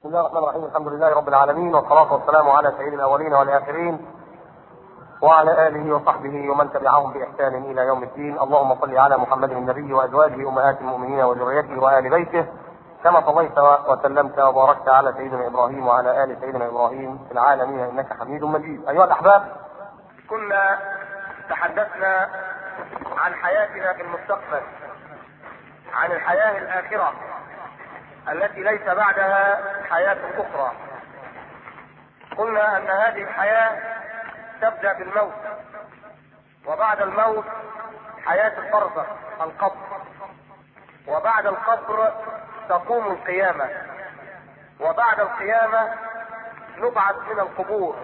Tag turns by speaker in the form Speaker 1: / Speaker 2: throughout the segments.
Speaker 1: بسم الله الرحمن الرحيم الحمد لله رب العالمين والصلاة والسلام على سيد الأولين والآخرين وعلى آله وصحبه ومن تبعهم بإحسان إلى يوم الدين اللهم صل على محمد النبي وأزواجه أمهات المؤمنين وذريته وآل بيته كما صليت وسلمت وباركت على سيدنا إبراهيم وعلى آل سيدنا إبراهيم في العالمين إنك حميد مجيد أيها الأحباب
Speaker 2: كنا تحدثنا عن حياتنا في المستقبل عن الحياة الآخرة التي ليس بعدها حياة أخرى قلنا أن هذه الحياة تبدأ بالموت وبعد الموت حياة البرزخ القبر وبعد القبر تقوم القيامة وبعد القيامة نبعث من القبور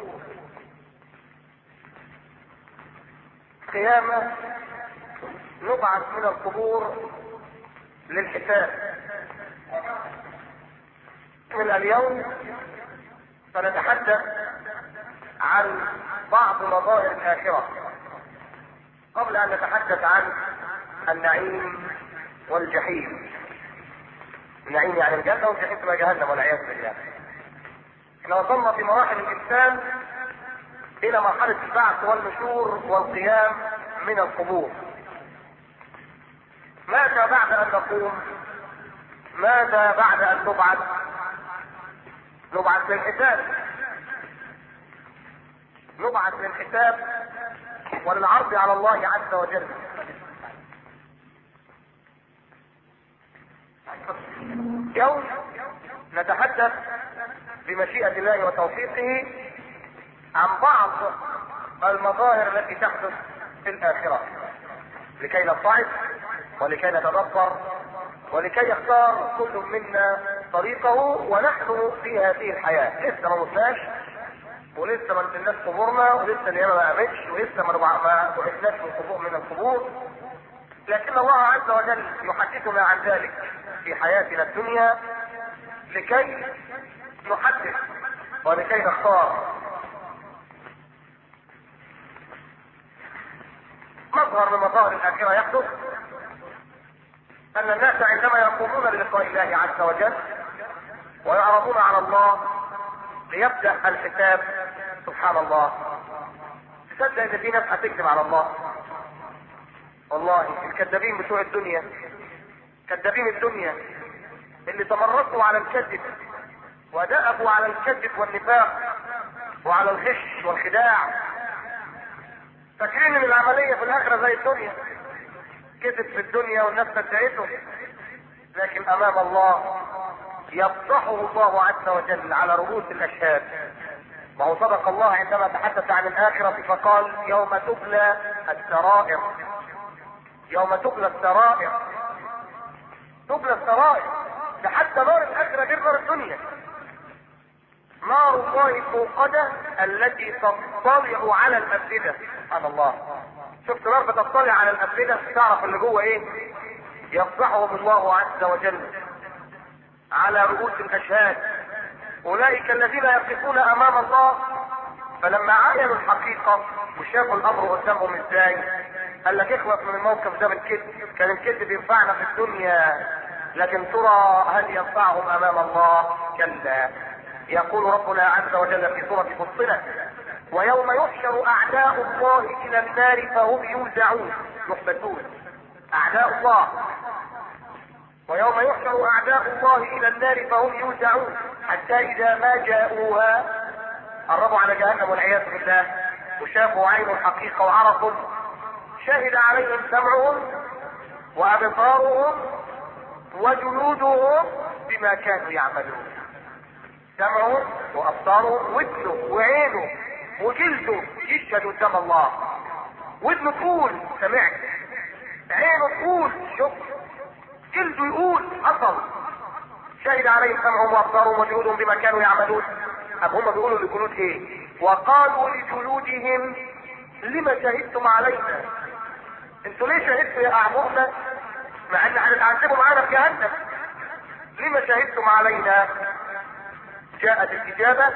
Speaker 2: قيامة نبعث من القبور للحساب من اليوم سنتحدث عن بعض مظاهر الآخرة قبل أن نتحدث عن النعيم والجحيم النعيم يعني الجنة والجحيم تبقى جهنم والعياذ بالله احنا وصلنا في مراحل الإنسان إلى مرحلة البعث والنشور والقيام من القبور ماذا بعد أن نقوم ماذا بعد أن نبعث نبعث للحساب نبعث للحساب وللعرض على الله عز وجل يوم نتحدث بمشيئة الله وتوفيقه عن بعض المظاهر التي تحدث في الآخرة لكي نتعظ ولكي نتدبر ولكي يختار كل منا طريقه ونحن في هذه الحياة لسه ما متناش ولسه ما نزلناش قبورنا ولسه القيامة ما قامتش ولسه ما ما بعثناش من قبور من القبور لكن الله عز وجل يحدثنا عن ذلك في حياتنا الدنيا لكي نحدث ولكي نختار مظهر من مظاهر الآخرة يحدث أن الناس عندما يقومون للقاء الله عز وجل ويعرضون على الله ليبدأ الحساب سبحان الله تصدق ان في ناس هتكذب على الله والله الكذابين بتوع الدنيا كذابين الدنيا اللي تمردوا على الكذب ودأبوا على الكذب والنفاق وعلى الغش والخداع فاكرين ان العمليه في الاخره زي الدنيا كذب في الدنيا والناس صدقته لكن امام الله يفضحه الله عز وجل على رؤوس الاشهاد ما هو صدق الله عندما تحدث عن الاخره فقال يوم تبلى السرائر يوم تبلى السرائر تبلى السرائر ده حتى نار الاخره غير نار الدنيا نار الله الموقدة التي تطلع على الأفئدة سبحان الله شفت نار بتطلع على الأفئدة تعرف اللي جوه ايه يفضحهم الله عز وجل على رؤوس الأشهاد أولئك الذين يقفون أمام الله فلما عاينوا الحقيقة وشافوا الأمر قدامهم ازاي قال لك اخلص من الموقف ده بالكذب كان الكذب ينفعنا في الدنيا لكن ترى هل ينفعهم أمام الله كلا يقول ربنا عز وجل في سورة فصلت ويوم يحشر أعداء الله إلى النار فهم يوزعون يحبسون أعداء الله ويوم يحشر أعداء الله إلى النار فهم يوزعون حتى إذا ما جاءوها قربوا على جهنم والعياذ بالله وشافوا عين الحقيقة وعرفوا شهد عليهم سمعهم وأبصارهم وجلودهم بما كانوا يعملون سمعه وابصاره ودنه وعينه وجلده يشهد قدام الله ودنه تقول سمعت عينه تقول شفت جلده يقول حصل شهد عليهم سمعهم وابصارهم وجلودهم بما كانوا يعملون طب هم بيقولوا لجلود ايه وقالوا لجلودهم لما شهدتم علينا انتوا ليه شهدتوا يا اعمرنا مع ان هنتعذبوا معانا في جهنم لما شهدتم علينا جاءت الإجابة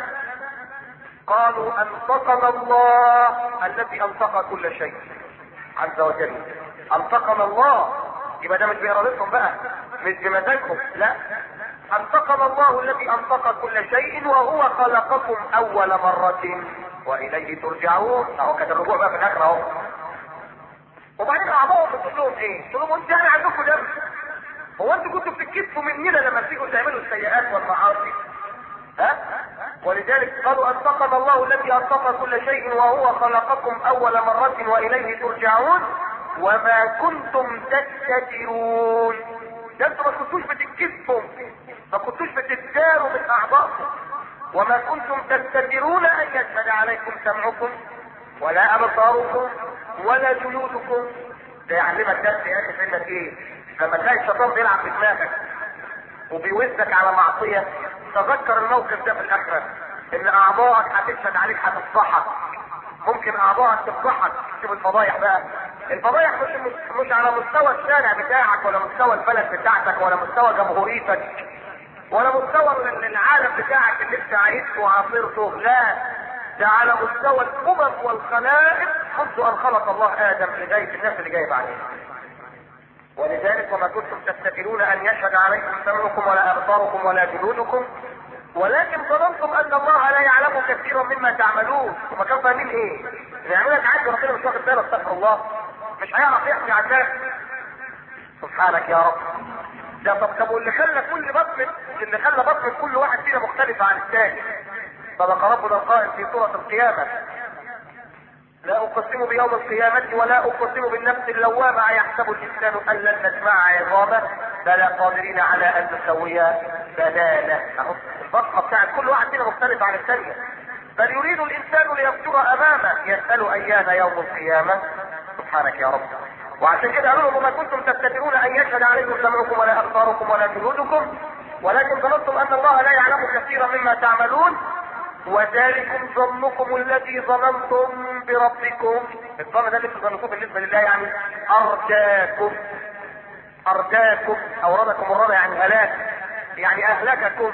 Speaker 2: قالوا أنطقنا الله الذي أنطق كل شيء عز وجل أنطقنا الله يبقى ده مش بإرادتهم بقى مش بمزاجهم لا انطقنا الله الذي انطق كل شيء وهو خلقكم اول مرة واليه ترجعون اهو كان الرجوع بقى في الاخر اهو وبعدين اعضائهم بتقول لهم ايه؟ تقول لهم انت يعني عندكم دم هو انتوا كنتوا بتتكسفوا مننا لما تيجوا تعملوا السيئات والمعاصي ها ولذلك قالوا انطقنا الله الذي انطق كل شيء وهو خلقكم اول مرة واليه ترجعون وما كنتم تستترون ده انتوا ما كنتوش بتتكسفوا ما كنتوش بتتداروا من اعضائكم وما كنتم تستترون ان يشهد عليكم سمعكم ولا ابصاركم ولا جلودكم ده يعلمك درس يا اخي انك ايه لما تلاقي الشيطان بيلعب في دماغك وبيوزك على معصيه تذكر الموقف ده في الاخره ان اعضائك هتشهد عليك هتفضحك ممكن اعضائك تفضحك شوف الفضايح بقى الفضايح مش مش على مستوى الشارع بتاعك ولا مستوى البلد بتاعتك ولا مستوى جمهوريتك ولا مستوى العالم بتاعك اللي انت عايشه وعاصرته لا ده على مستوى الامم والخلائق منذ ان خلق الله ادم لغايه الناس اللي جايه بعدين ولذلك وما كنتم تستكبرون ان يشهد عليكم سمعكم ولا ابصاركم ولا جلودكم ولكن ظننتم ان الله لا يعلم كثيرا مما تعملون وما كانوا فاهمين ايه؟ يعملك عادي ربنا مش واخد باله استغفر الله مش هيعرف يحكي عن الناس سبحانك يا رب ده طب طب واللي خلى كل بطن اللي خلى بطن كل واحد فينا مختلفة عن الثاني صدق ربنا القائل في سورة القيامة لا اقسم بيوم القيامة ولا اقسم بالنفس اللوامة يحسب الانسان ان لن نسمع عظامه بلى قادرين على ان نسوي بنانه اهو البصمة بتاعت كل واحد فينا مختلف عن الثانية بل يريد الانسان ليفجر امامه يسأل ايان يوم القيامة سبحانك يا رب وعشان كده قالوا لهم ما كنتم تستترون ان يشهد عليكم سمعكم ولا ابصاركم ولا جلودكم ولكن ظننتم ان الله لا يعلم كثيرا مما تعملون وذلكم ظنكم الذي ظننتم بربكم الظن ده اللي انتم ظنكم بالنسبه لله يعني ارداكم ارداكم اوردكم الرضا يعني هلاك يعني اهلككم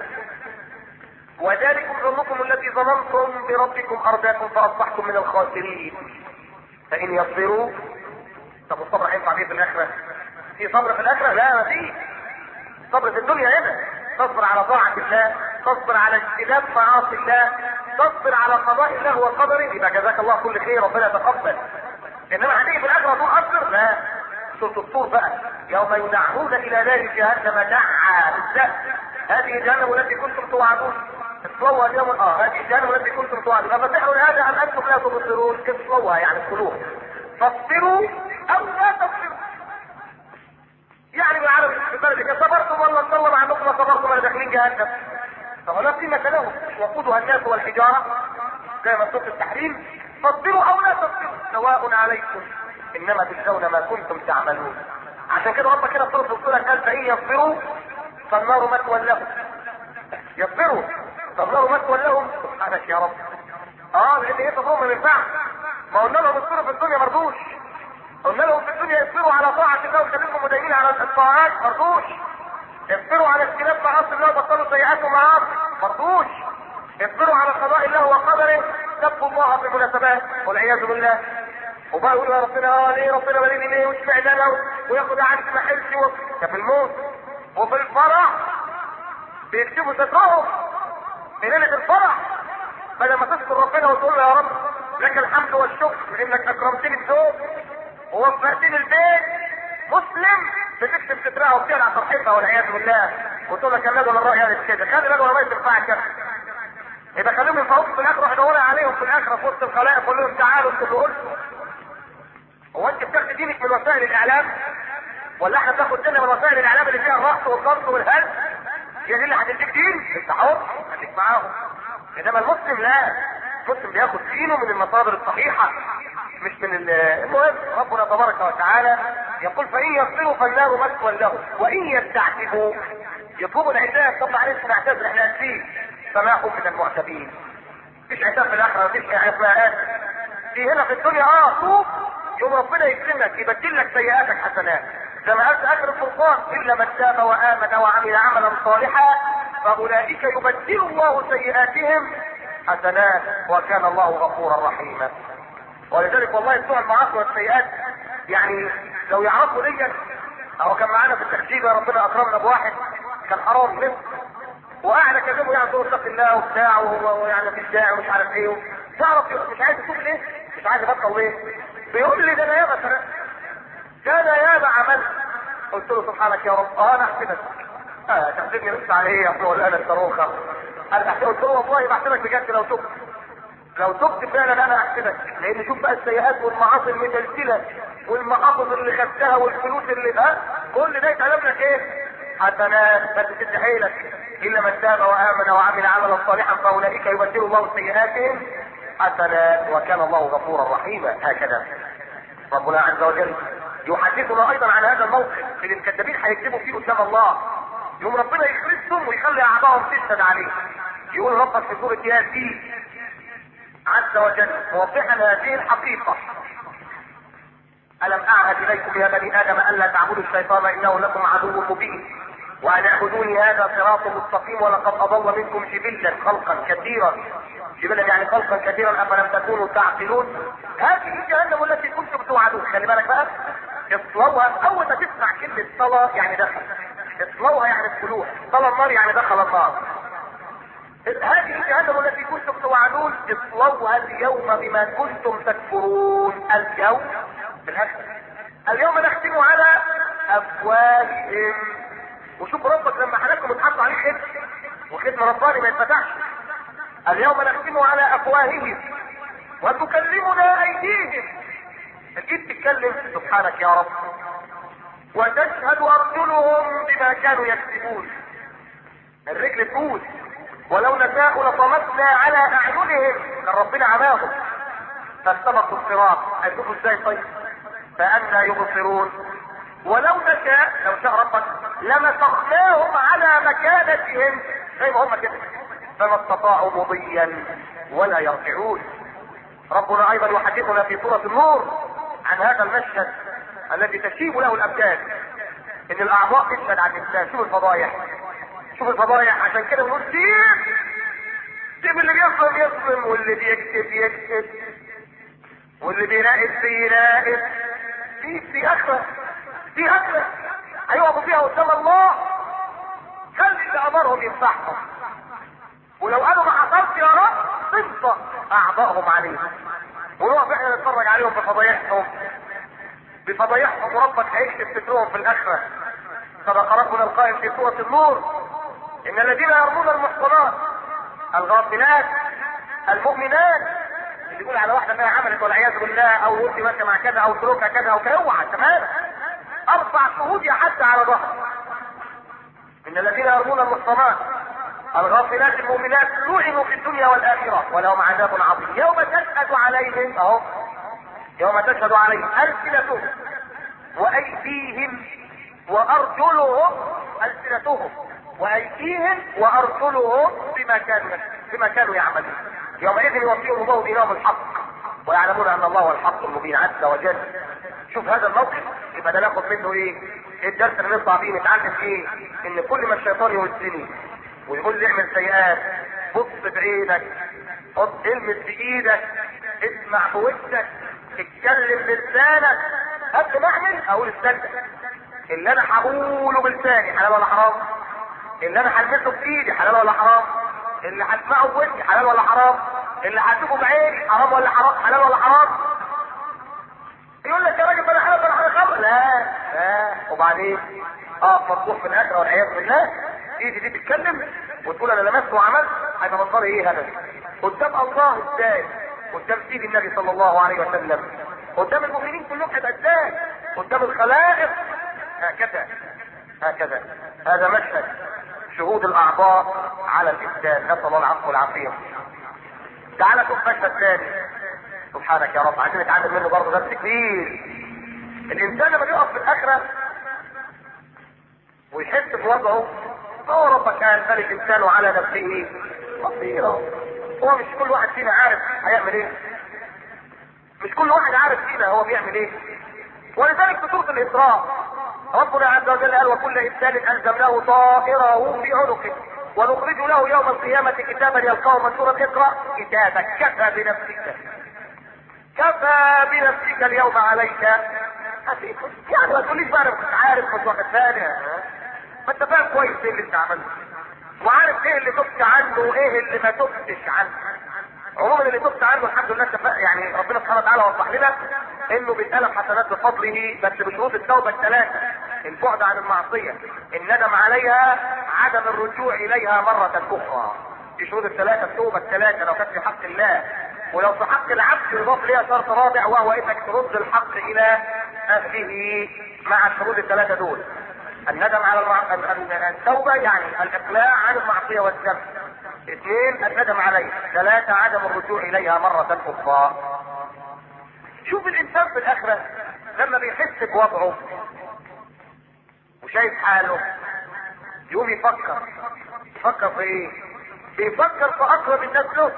Speaker 2: وذلكم ظنكم الذي ظننتم بربكم ارداكم فاصبحتم من الخاسرين فان يصبروا طب الصبر هينفع بيه في الاخره في صبر في الاخره لا ما فيش صبر في الدنيا هنا تصبر على طاعة الله تصبر على اجتناب معاصي الله تصبر على قضاء الله وقدره يبقى جزاك الله كل خير ربنا يتقبل انما هتيجي في الاخره تقول اصبر لا سوره الطور بقى يوم يدعون الى نار جهنم دعا بالذات هذه جهنم التي كنتم توعدون اصلوها اليوم اه هذه جهنم التي كنتم توعدون افتحوا هذا ام انتم لا تبصرون كيف اصلوها يعني ادخلوها فاصبروا او لا تصبروا يعني بالعربي في بلدك صبرتم ولا تصور عنكم ما صبرتم ولا داخلين جهنم فهو لا قيمة له وقودها الناس والحجارة زي ما في التحريم فاصبروا او لا تصبروا سواء عليكم انما تجزون ما كنتم تعملون عشان كده ربك كده في سوره الصوره قال فان يصبروا فالنار مثوى لهم يصبروا فالنار مثوى لهم سبحانك يا رب اه لان ايه تصبروا ما ينفعش ما قلنا لهم اصبروا في الدنيا مرضوش قلنا لهم في الدنيا اصبروا على طاعة الله وخليكم مدينين على الطاعات مرضوش اصبروا على اجتناب معاصي الله وبطلوا سيئات ومعاصي مرضوش اصبروا على قضاء الله وقدره سبوا الله في المناسبات والعياذ بالله وبقى يقولوا يا ربنا اه ليه ربنا وليني ليه واشمعنى انا وياخد عني محلتي و... ده في الموت وفي الفرح بيكتبوا سترهم في ليله الفرح بدل ما تذكر ربنا وتقول له يا رب لك الحمد والشكر لانك اكرمتني الزوج ووفقتني البيت مسلم بتكتب سترها وبتلعب فرحتها والعياذ بالله وتقول لك النبي ولا الراي هذا كده خلي بالك ولا ترفع كده يبقى خليهم ينفعوك في الاخره يدوروا عليهم في الاخره في وسط الخلائق قول لهم تعالوا انتوا اللي قلتوا هو انت بتاخد دينك من وسائل الاعلام ولا احنا بناخد ديننا من وسائل الاعلام اللي فيها الرقص والضرب والهز هي دي اللي هتديك دين انت حر خليك معاهم انما المسلم لا المسلم بياخد دينه من المصادر الصحيحه مش من المهم ربنا تبارك وتعالى يقول فان يصبروا فالنار مثوى له وان يستعتبوا يطلبوا العتاب طب معلش نعتذر احنا اسفين فما هم من المعتبين مفيش عتاب في الاخره مفيش اسماءات في هنا في الدنيا اه توب يوم ربنا يكرمك يبدل لك سيئاتك حسنات زي ما قالت اخر الفرقان الا من تاب وامن وعمل عملا صالحا فاولئك يبدل الله سيئاتهم حسنات وكان الله غفورا رحيما ولذلك والله بتوع المعاصي والسيئات يعني لو يعرفوا ديت او كان معانا في التخجيل يا ربنا اكرمنا بواحد كان حرام لسه وقاعد اكلمه يعني تقول اتق الله وبتاع وهو يعني مفيش داعي ومش عارف ايه تعرف مش عايز يشوف ليه؟ مش عايز يبطل ليه؟ بيقول لي ده انا ياما سرقت ده انا ياما عملت قلت له سبحانك يا رب اه انا احسبك اه تحسبني بس على ايه يا ابو انا الصاروخه انا قلت له والله بحسبك بجد لو تبت لو تبت فعلا انا احسبك لان شوف بقى السيئات والمعاصي المتلتله والمحافظ اللي خدتها والفلوس اللي ها كل ده يتعلم لك ايه؟ حسنات بس تدي حيلك الا من تاب وامن وعمل عملا صالحا فاولئك يبدل الله سيئاتهم حسنات وكان الله غفورا رحيما هكذا ربنا عز وجل يحدثنا ايضا عن هذا الموقف اللي الكذابين هيكتبوا فيه قدام الله يوم ربنا يخرجهم ويخلي اعضائهم تشهد عليه يقول ربك في سوره ياسين عز وجل موضحا هذه الحقيقه الم اعهد اليكم يا بني ادم الا تعبدوا الشيطان انه لكم عدو مبين وان اعبدوني هذا صراط مستقيم ولقد اضل منكم جبلا خلقا كثيرا جبلا يعني خلقا كثيرا افلم تكونوا تعقلون هذه جهنم التي كنتم توعدون خلي بالك بقى اصلوها اول ما تسمع كلمه صلاه يعني دخل اصلوها يعني ادخلوها صلى النار يعني دخل النار هذه جهنم التي كنتم توعدون اصلوها اليوم بما كنتم تكفرون اليوم بالهكذا اليوم نختم على افواههم وشوف ربك لما حضراتكم اتحط عليه ختم وختم رباني ما يتفتحش اليوم نختم على افواههم وتكلمنا ايديهم اكيد تتكلم سبحانك يا رب وتشهد ارجلهم بما كانوا يكسبون الرجل تقول ولو نشاء لطمسنا على اعينهم كان ربنا عماهم فاستبقوا الصراط هيشوفوا ازاي طيب فأنا يبصرون ولو نشاء لو شاء ربك لمسخناهم على مكانتهم زي ما هم كده فما استطاعوا مضيا ولا يرجعون ربنا ايضا يحدثنا في سورة النور عن هذا المشهد الذي تشيب له الابدان ان الاعضاء تشهد عن الانسان شوف الفضايح شوف الفضايح عشان كده بنقول سيب سيب اللي بيظلم يظلم واللي بيكتب يكتب واللي بيراقب بيراقب في في اخره في اخره هيقفوا فيها قدام الله خلي اللي امرهم ينفعهم ولو قالوا ما حصلش يا رب تنطق اعضائهم عليهم ونقف احنا نتفرج عليهم بفضايحهم بفضايحهم وربك هيكشف سترهم في الاخره صدق ربنا القائل في سوره النور ان الذين يرمون المحصنات الغافلات المؤمنات اللي يقول على واحده انها عملت والعياذ بالله او انت ماشيه مع كذا او سلوكها كذا او كذا اوعى تمام اربع شهود يا حتى على ظهر ان الذين يرمون المحصنات الغافلات المؤمنات لعنوا في الدنيا والاخره ولهم عذاب عظيم يوم تشهد عليهم اهو يوم تشهد عليهم السنتهم وايديهم وارجلهم السنتهم وايديهم وارجلهم بما كانوا بما كانوا يعملون يومئذ يوفيهم الله دينهم الحق ويعلمون ان الله هو الحق المبين عز وجل شوف هذا الموقف يبقى ده ناخد منه ايه؟ ايه الدرس اللي نطلع بيه نتعلم ايه؟ ان كل ما الشيطان يوزني ويقول لي اعمل سيئات بص بعينك حط المس بايدك اسمع بودنك اتكلم بلسانك قبل ما اعمل اقول استنى اللي انا هقوله بلساني حلال ولا حرام؟ اللي انا هلمسه بايدي حلال ولا حرام؟ اللي هسمعه بودني حلال ولا حرام؟ اللي هشوفه بعيني حرام ولا حرام؟ حلال ولا حرام؟ يقول لك يا راجل انا حلال ولا حرام؟ لا لا وبعدين اه مفتوح في الاخره والعياذ بالله ايدي دي تتكلم وتقول انا لمست وعملت هيبقى منظري ايه هذا؟ قدام الله ازاي؟ قدام سيد النبي صلى الله عليه وسلم قدام المؤمنين كلهم هيبقى ازاي؟ قدام الخلائق هكذا هكذا هذا مشهد شهود الاعضاء على الانسان نسال الله العفو والعافيه تعال شوف مشهد ثاني سبحانك يا رب عايزين نتعلم منه برضه درس كبير الانسان لما بيقف في الاخره ويحس بوضعه هو ربك كان بل الانسان على نفسه بصيرا هو مش كل واحد فينا عارف هيعمل ايه مش كل واحد عارف فينا هو بيعمل ايه ولذلك في سوره الاسراء ربنا عز وجل قال وكل انسان الزمناه طائره في عنقه ونخرج له يوم القيامة كتابا يلقاه منشورا اقرأ كتابك كفى بنفسك كفى بنفسك اليوم عليك حسيبا يعني ما تقوليش بقى انا كنت عارف كنت واخد بالي ما انت فاهم كويس ايه اللي انت عملته وعارف ايه اللي تبت عنه وايه اللي ما تبتش عنه عموما اللي تبت عنه الحمد لله اتفق- يعني ربنا سبحانه وتعالى وضح لنا انه بيتقلب حسنات بفضله بس بشروط التوبه الثلاثه البعد عن المعصيه الندم عليها عدم الرجوع اليها مره اخرى دي شروط الثلاثه التوبه الثلاثه لو كانت في حق الله ولو في حق العبد يضاف ليها شرط رابع وهو انك ترد الحق الى اهله مع الشروط الثلاثه دول الندم على المع... ال- ال- التوبه يعني الاقلاع عن المعصيه والذنب اثنين الندم عليها ثلاثه عدم الرجوع اليها مره اخرى شوف الانسان في الاخره لما بيحس بوضعه وشايف حاله يقوم يفكر يفكر في ايه بيفكر في اقرب الناس له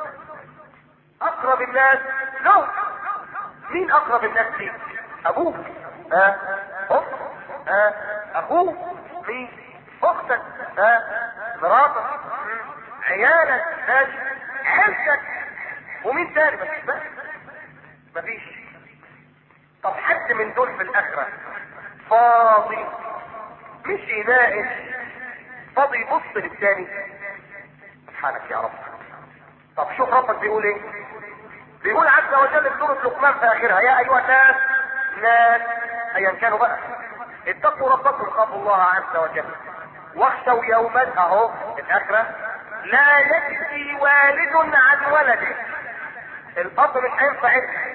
Speaker 2: اقرب الناس له مين اقرب الناس ليك ابوك ها أم ها اخوك مين اختك ها مراتك مم. عيالك ماشي عيلتك ومين تاني مفيش بقى مفيش طب حد من دول في الاخره فاضي مش يناقش فاضي يبص للتاني سبحانك يا رب طب شوف ربك بيقول ايه بيقول عز وجل في سوره لقمان في اخرها يا ايها الناس ناس ايا كانوا بقى اتقوا ربكم خافوا الله عز وجل واخشوا يوما اهو الاخره لا يجزي والد عن ولده الاب مش هينفع ابنه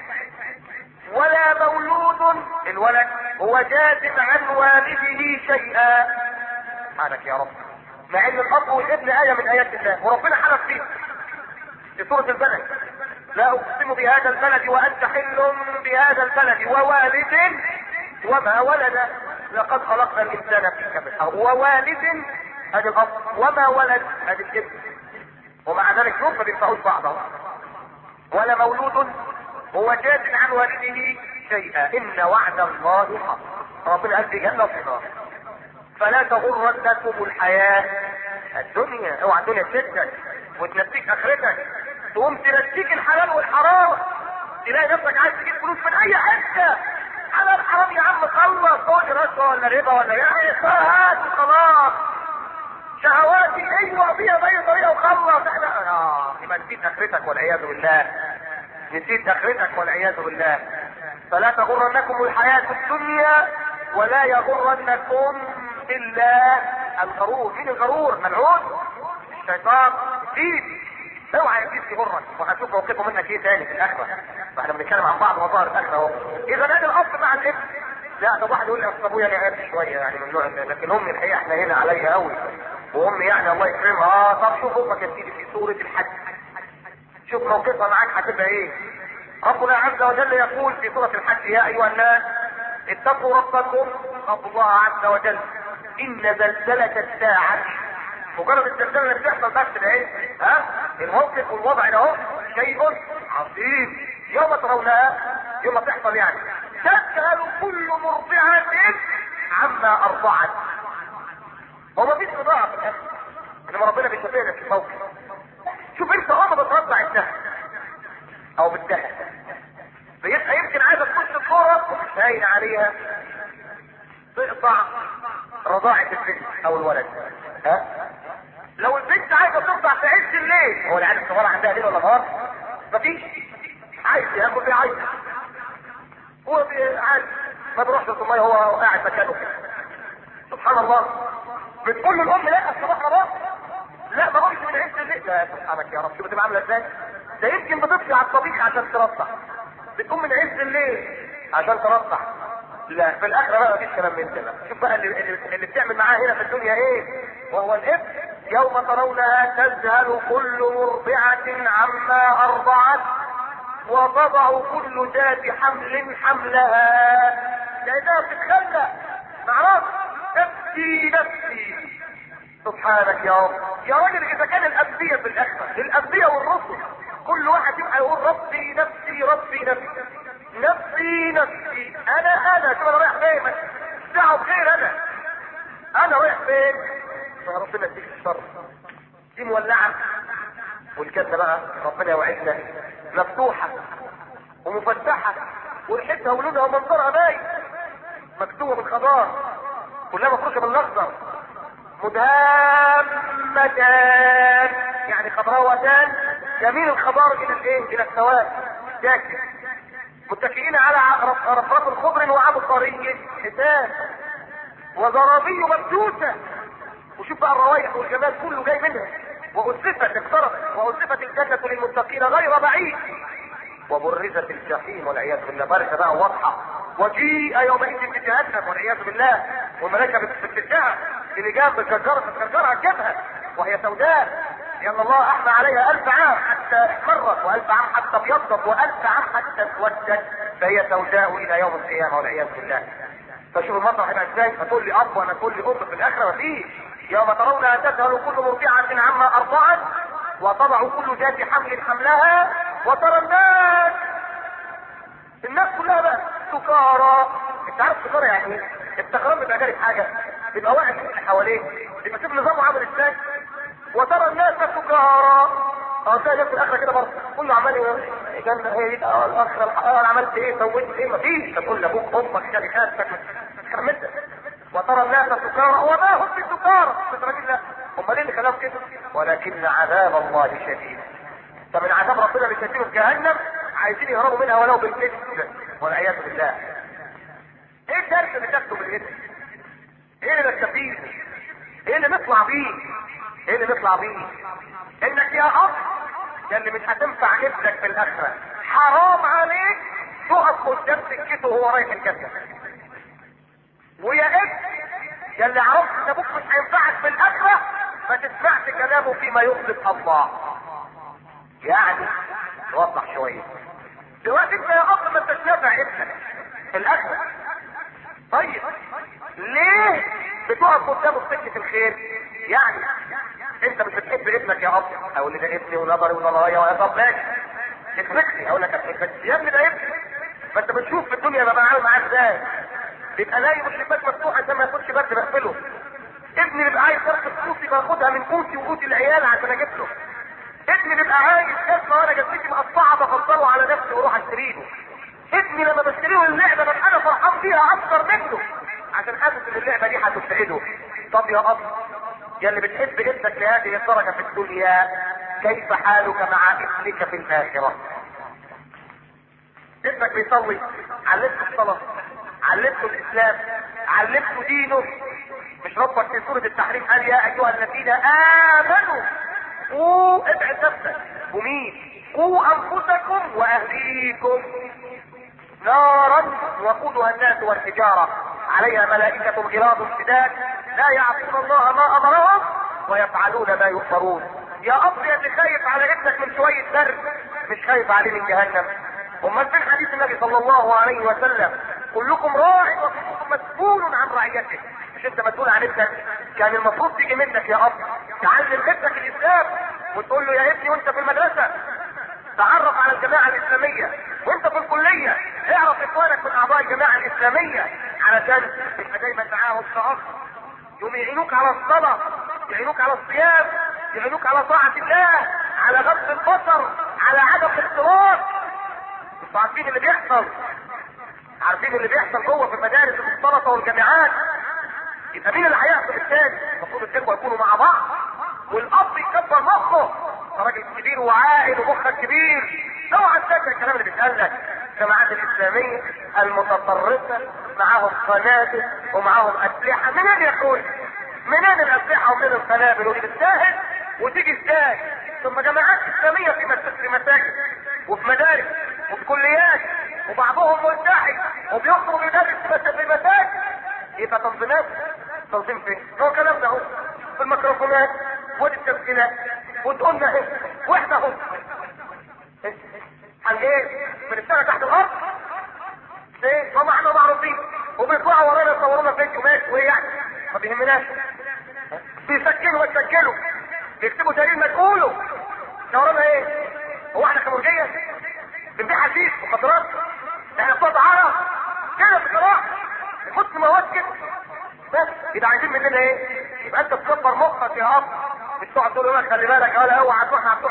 Speaker 2: ولا مولود الولد هو جاز عن والده شيئا سبحانك يا رب مع ان الاب والابن ايه من ايات الله وربنا حلف فيه في سوره البلد لا اقسم بهذا البلد وانت حل بهذا البلد ووالد وما ولد لقد خلقنا الانسان في كبد ووالد هذا الاب وما ولد هذا الابن ومع ذلك شوف ما بينفعوش بعضهم ولا مولود هو جاز عن والده شيئا ان وعد الله حق ربنا قال في جنه وفي نار فلا تغرنكم الحياه الدنيا اوعى الدنيا تشدك وتنسيك اخرتك تقوم تنسيك الحلال والحرام تلاقي نفسك عايز تجيب فلوس من اي حته حلال حرام يا عم خلص خد رشوه ولا ربا ولا يعني هات وخلاص شهواتي ايوه فيها باي طريقه وخلص احنا اه يبقى نسيت اخرتك والعياذ بالله نسيت اخرتك والعياذ بالله فلا تغرنكم الحياة الدنيا ولا يغرنكم بالله الغرور مين الغرور ملعون الشيطان اكيد اوعى يا سيدي يغرك وهنشوف موقفه منك ايه تاني في الاخره فاحنا بنتكلم عن بعض مظاهر الاخره اهو اذا نادي الاب مع الابن لا ده واحد يقول لي اصل ابويا انا عارف شويه يعني من نوع لكن امي الحقيقه احنا هنا عليها قوي وامي يعني الله يكرمها اه طب شوف امك يا سيدي في سوره الحج شوف موقفها معاك هتبقى ايه ربنا عز وجل يقول في سورة الحج يا ايها الناس اتقوا ربكم خافوا الله عز وجل ان زلزلة الساعة مجرد الزلزال اللي بتحصل بس ده ايه ها الموقف والوضع ده اهو شيء عظيم يوم ترونها يوم تحصل يعني تسأل كل مرضعة عما ارضعت هو مفيش رضاعة في الاخر انما ربنا بيشفينا في الموقف شوف انت ام بترضع الدهن او بالدهن بيبقى يمكن عايزه تخش الصوره ومش باين عليها تقطع رضاعة البنت او الولد ها لو البنت عايزه ترضع في عز الليل هو العيال الصغيره عندها ليل ولا نهار مفيش عايز ياكل بيعيط هو بي- عايز ما بيروحش الميه هو قاعد مكانه كده سبحان الله بتقول له الام لا الصباح رباط لا ما بقولش من عز الليل لا سبحانك يا رب شوف بتبقى عامله ازاي ده يمكن بتطفي على الطبيخ عشان ترضع بتقوم من عز الليل عشان ترضع لا في الاخره بقى مفيش كلام من ده بقى. شوف بقى اللي, اللي, اللي بتعمل معاه هنا في الدنيا ايه وهو الابن يوم ترونها تذهل كل مرضعة عما ارضعت وتضع كل ذات حمل حملها لانها بتتخلى معرفش نفسي نفسي سبحانك يا رب يا راجل اذا كان الانبياء في الاخره الانبياء والرسل كل واحد يبقى يقول ربي نفسي ربي نفسي نفسي نفسي انا انا شوف انا رايح فين مش دعوه بخير انا انا رايح فين يا ربنا يديك الشر دي مولعه والجنه بقى ربنا يوعدنا مفتوحه ومفتحه وريحتها ولونها ومنظرها باين مكتوبه بالخضار كلها مفروشه بالاخضر مدهامتان يعني خضراوتان يميل الخضار الى الايه الى السواد داكن متكئين على رفرف خضر وعبقري حسان وزرابي مبثوثة وشوف بقى الروائح والجمال كله جاي منها وأزلفت اقتربت وأزلفت الجنة للمتقين غير بعيد وبرزت الجحيم والعياذ بالله بركة بقى واضحة وجيء يومئذ بجهنم والعياذ بالله والملائكة بتتجهها بلجام بالجرجرة بتجرجرها الجبهة وهي سوداء لأن الله أحمى عليها ألف عام حتى احمرت وألف عام حتى ابيضت وألف عام حتى اسودت فهي سوداء إلى يوم القيامة والعياذ بالله فشوف المطر هيبقى ازاي هتقول لي اب وانا تقول لي ام في الاخره مفيش يوم ترونها تذهل كل مرضعه عما ارضعت وتضع كل ذات حمل حملها وترى الناس الناس كلها بقى سكارى انت عارف سكارى يعني ايه؟ السكران بيبقى جاري في حاجه بيبقى واقع في اللي حواليه يبقى شوف نظامه عامل ازاي وترى الناس سكارى اه تلاقي في الاخره كده برضه كله عمال كان هي دي اه الاخره اه عملت ايه سويت ايه مفيش تقول لابوك امك شركاتك كملت وترى الناس سكارى وما هم بسكارى راجل لا امال ايه اللي خلاهم كده ولكن عذاب الله شديد فمن عذاب ربنا اللي شديده في جهنم عايزين يهربوا منها ولو بالكذب والعياذ بالله ايه الدرس اللي تاخده من هنا؟ ايه اللي نستفيد؟ ايه اللي نطلع بيه؟ ايه اللي نطلع بيه؟ انك يا اب يا اللي مش هتنفع ابنك في الاخره حرام عليك تقف قدام سكته وهو رايح الجنه ويا ابن يا اللي عرفت ان ابوك مش هينفعك في الاخره ما تسمعش كلامه فيما يغضب الله يعني نوضح شويه دلوقتي انت يا اب ما انتش نافع ابنك في الاخره طيب ليه بتقف قدامه في سكه الخير يعني انت مش بتحب ابنك يا اب او اللي ده ابني ونظري ونظرية ويا طب ماشي اتركني اقول لك اتركني يا ابني ده ابني ما انت بتشوف في الدنيا ببقى عامل معاه ازاي بيبقى نايم والشباك مفتوح عشان ما ياخدش برد بقفله ابني بيبقى عايز فرق فلوسي باخدها من قوتي وقوت العيال عشان اجيب له ابني بيبقى عايز جزمه وانا جزمتي مقطعه بفضله على نفسي واروح اشتري له ابني لما بشتري له اللعبه ببقى انا فرحان بيها اكتر منه عشان حاسس ان اللعبه دي هتسعده طب يا اب يا اللي بتحب ابنك لهذه الدرجة في الدنيا كيف حالك مع ابنك في الآخرة ابنك بيصلي علمته الصلاة علمته الإسلام علمته دينه مش ربك في سورة التحريم قال يا أيها الذين آمنوا قوا ابعد نفسك ومين قوا أنفسكم وأهليكم نارا وقودها الناس والحجارة عليها ملائكة غلاظ شداد لا يعصون الله ما امرهم ويفعلون ما يؤمرون يا اب يا اللي خايف على ابنك من شويه برد مش خايف عليه من جهنم امال فين حديث النبي صلى الله عليه وسلم كلكم راع وكلكم مسؤول عن رعيته مش انت مسؤول عن ابنك كان المفروض تيجي منك يا اب تعلم ابنك الاسلام وتقول له يا ابني وانت في المدرسه تعرف على الجماعة الإسلامية وانت في الكلية اعرف اخوانك من اعضاء الجماعة الإسلامية علشان تبقى دايما معاهم كأخ يوم يعينوك على الصلاة يعينوك على الصيام يعينوك على طاعة الله على غض البصر على عدم الاختلاط انتوا عارفين اللي بيحصل عارفين اللي بيحصل جوه في المدارس المختلطة والجامعات يبقى مين اللي هيحصل الثاني؟ المفروض الاخوة يكونوا مع بعض والاب يكبر مخه راجل كبير وعاقل ومخك كبير اوعى تصدق الكلام اللي بيتقال لك الجماعات الاسلاميه المتطرفه معاهم قنابل ومعاهم اسلحه منين يا اخوي؟ منين الاسلحه ومنين القنابل ودي بتساهل وتيجي ازاي؟ ثم جماعات اسلاميه في مس- في مساجد وفي مدارس وفي كليات وبعضهم ملتحي وبيخرج يدرس في مس- في مساجد يبقى تنظيمات تنظيم فين؟ هو الكلام ده اهو في الميكروفونات ودي التسجيلات وتقولنا ايه واحنا اهو قال ايه بنشتغل تحت الارض ايه هم احنا معروفين وبيطلعوا ورانا يصورونا فيديو ماشي وايه يعني ما بيهمناش بيسجلوا ويسجلوا بيكتبوا دليل ما تقولوا احنا ورانا ايه هو احنا كمرجيه بنبيع حشيش مخدرات احنا بتوع دعاره كده بصراحه نحط مواد كده بس يبقى عايزين مننا ايه يبقى انت تكبر مخك يا اب مش تقعد تقول لك خلي بالك ولا اوعى تروح مع بتوع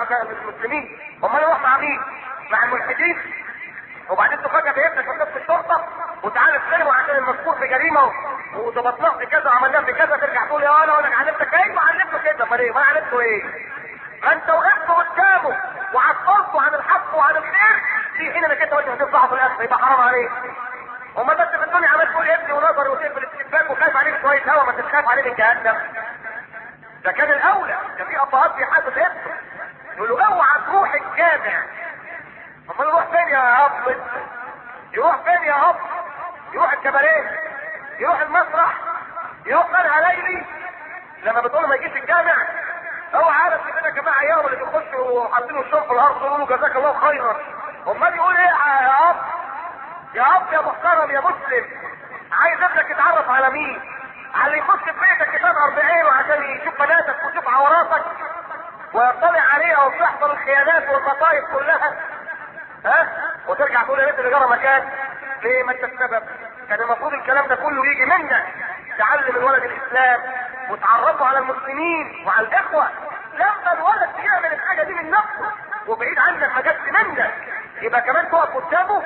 Speaker 2: المسلمين امال يروح مع مين؟ مع الملحدين وبعدين تفاجئ بابنك في نفس الشرطه وتعالى تسلموا عشان المذكور في جريمه وظبطناه في كذا وعملناه في كذا ترجع تقول يا انا وانا علمتك ايوه علمته كده امال ايه؟ ما انا علمته ايه؟ ما انت وقفت قدامه وعطلته عن الحق وعن الخير في حين انك انت وانت هتفضحه في الاخر يبقى حرام عليك. امال بس في الدنيا عمال تقول ابني ونظري وتقفل الشباك وخايف عليك شويه هوا ما تخاف عليه من جهنم. ده كان الاولى ده في ابهات بيحاسب ابنه يقول له اوعى تروح الجامع امال يروح فين يا اب يروح فين يا اب يروح الكباريه يروح المسرح يروح منها ليلي لما بتقول له ما يجيش الجامع هو عارف كده يا جماعه يوم اللي بيخشوا حاطين وشهم في الارض يقولوا له جزاك الله خيرا امال يقول ايه يا اب يا اب يا محترم يا مسلم عايز ابنك يتعرف على مين على اللي يخش في بيتك يصغر بعينه عشان يشوف بناتك ويشوف عوراتك ويطلع عليها وتحضر الخيانات والمصايب كلها ها وترجع تقول يا ريت اللي جرى مكان ليه ما انت السبب كان المفروض الكلام ده كله يجي منك تعلم الولد الاسلام وتعرفه على المسلمين وعلى الاخوه لما الولد يعمل الحاجه دي من نفسه وبعيد عنك ما جاتش منك يبقى كمان تقف قدامه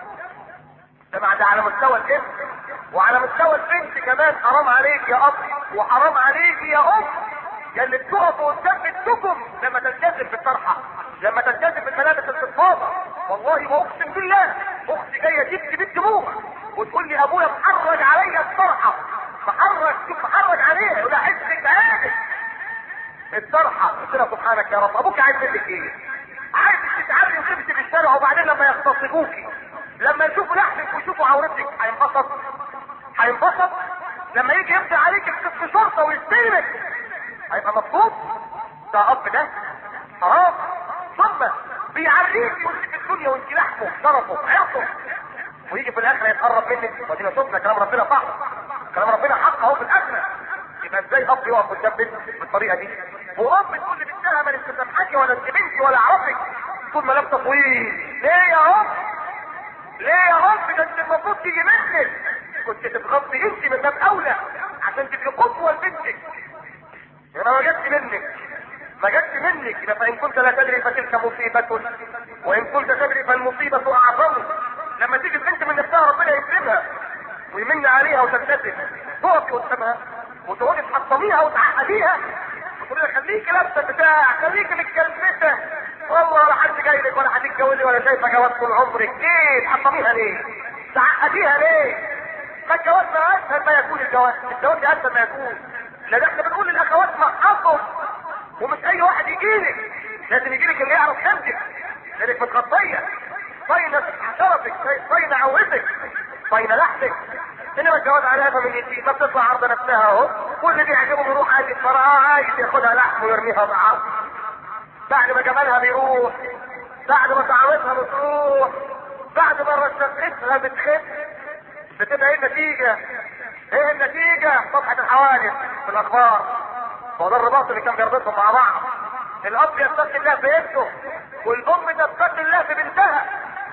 Speaker 2: ده ده على مستوى الابن وعلى مستوى البنت كمان حرام عليك يا اب وحرام عليك يا ام يا اللي بتقف قدام بنتكم لما تلتزم في الطرحه لما تلتزم في الملابس الاستفاضه والله واقسم بالله اختي جايه تبكي بالدموع وتقول لي ابويا محرج عليا الطرحه محرج شوف محرج عليها يقول لها حسك عادي الطرحه قلت لها سبحانك يا رب ابوك عايز منك ايه؟ عايز تتعبي وتمشي في الشارع وبعدين لما يغتصبوكي لما يشوفوا لحمك ويشوفوا عورتك هينبسط هينبسط لما يجي يقضي عليك في شرطه ويستلمك هيبقى مبسوط ده اب ده حرام ثم بيعريك وانت في الدنيا وانت لحمه شرفه عرضه ويجي في الاخره يتقرب منك ودينا شفنا كلام ربنا صح كلام ربنا حق اهو في الاخره يبقى ازاي اب يقف قدام بنت بالطريقه دي وام تقول لبنتها ما انت سامحاكي ولا انت بنتي ولا اعرفك طول ما لابسه طويل ليه يا ام ليه يا ام ده انت المفروض تيجي منك كنت تتغطي انت من باب اولى عشان تبقي قدوه لبنتك يبقى ما جاتش منك ما جاتش منك يبقى فان كنت لا تدري فتلك مصيبة وان كنت تدري فالمصيبة اعظم لما تيجي البنت من نفسها ربنا يكرمها ويمن عليها وتبتسم تقفي قدامها وتقعدي تحطميها وتعقديها وتقولي لها خليكي لابسه بتاع خليكي متكلفته والله لا حد جاي لك ولا هتتجوزي ولا شايفه جواز طول عمرك ليه تحطميها ليه؟ تعقديها ليه؟ ما الجواز ما اسهل ما يكون الجواز الجواز اسهل ما يكون لان احنا بنقول للاخوات محققهم ومش اي واحد يجيلك لازم يجيلك اللي يعرف خدمتك لانك متغطيه صين شرفك صين عورتك صين لحمك انما الجواز على هذا من يتي ما بتطلع عرض نفسها اهو كل دي يعجبه بيروح عايز يتفرقها عايز ياخدها لحم ويرميها بعض بعد ما جمالها بيروح بعد ما طعمتها بتروح بعد ما رشقتها بتخف بتبقى ايه النتيجة؟ ايه النتيجة؟ صفحة الحوادث في الاخبار هو ده الرباط اللي كان بيربطهم مع بعض الاب يتقي الله في ابنه والام تتقي الله في بنتها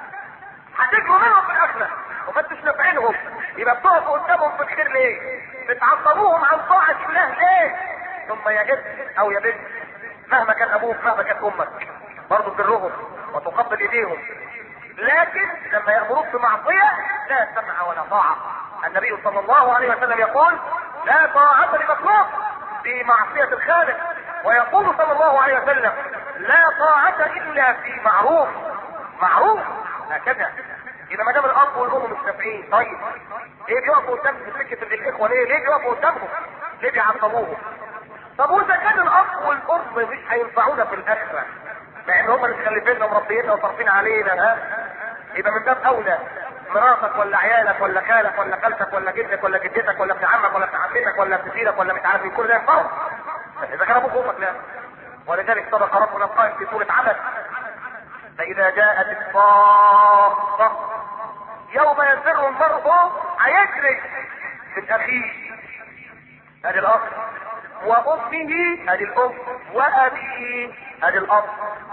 Speaker 2: هتجروا منهم في الاخره وما انتوش نافعينهم يبقى بتقفوا قدامهم في الخير ليه؟ بتعطلوهم عن طاعه الله ليه؟ ثم يا ابن او يا بنت مهما كان ابوك مهما كانت امك برضه تبرهم وتقبل ايديهم لكن لما يامروك بمعصيه لا سمع ولا طاعه النبي صلى الله عليه وسلم يقول لا طاعه لمخلوق في معصيه الخالق ويقول صلى الله عليه وسلم لا طاعه الا في معروف معروف هكذا يبقى ما دام الاب والام مش نافعين طيب ليه بيقفوا قدام في سكه الاخوه ليه؟ ليه بيقفوا قدامهم؟ ليه بيعطلوهم؟ طب واذا كان الاب والام مش هينفعونا في الاخره مع ان هم اللي خلفيننا ومربينا وصارفين علينا ها يبقى من باب اولى مراتك ولا عيالك ولا خالك ولا خالتك ولا جدك ولا جدتك ولا ابن عمك ولا ابن عمتك ولا ابن سيرك ولا مش عارف كل ده ينفعوا اذا كان ابوك وامك لا ولذلك صدق ربنا القائل في سوره عبس فاذا جاءت الصاخه يوم يفر المرء هيجري من اخيه ادي الاب وامه ادي الام وابيه ادي الاب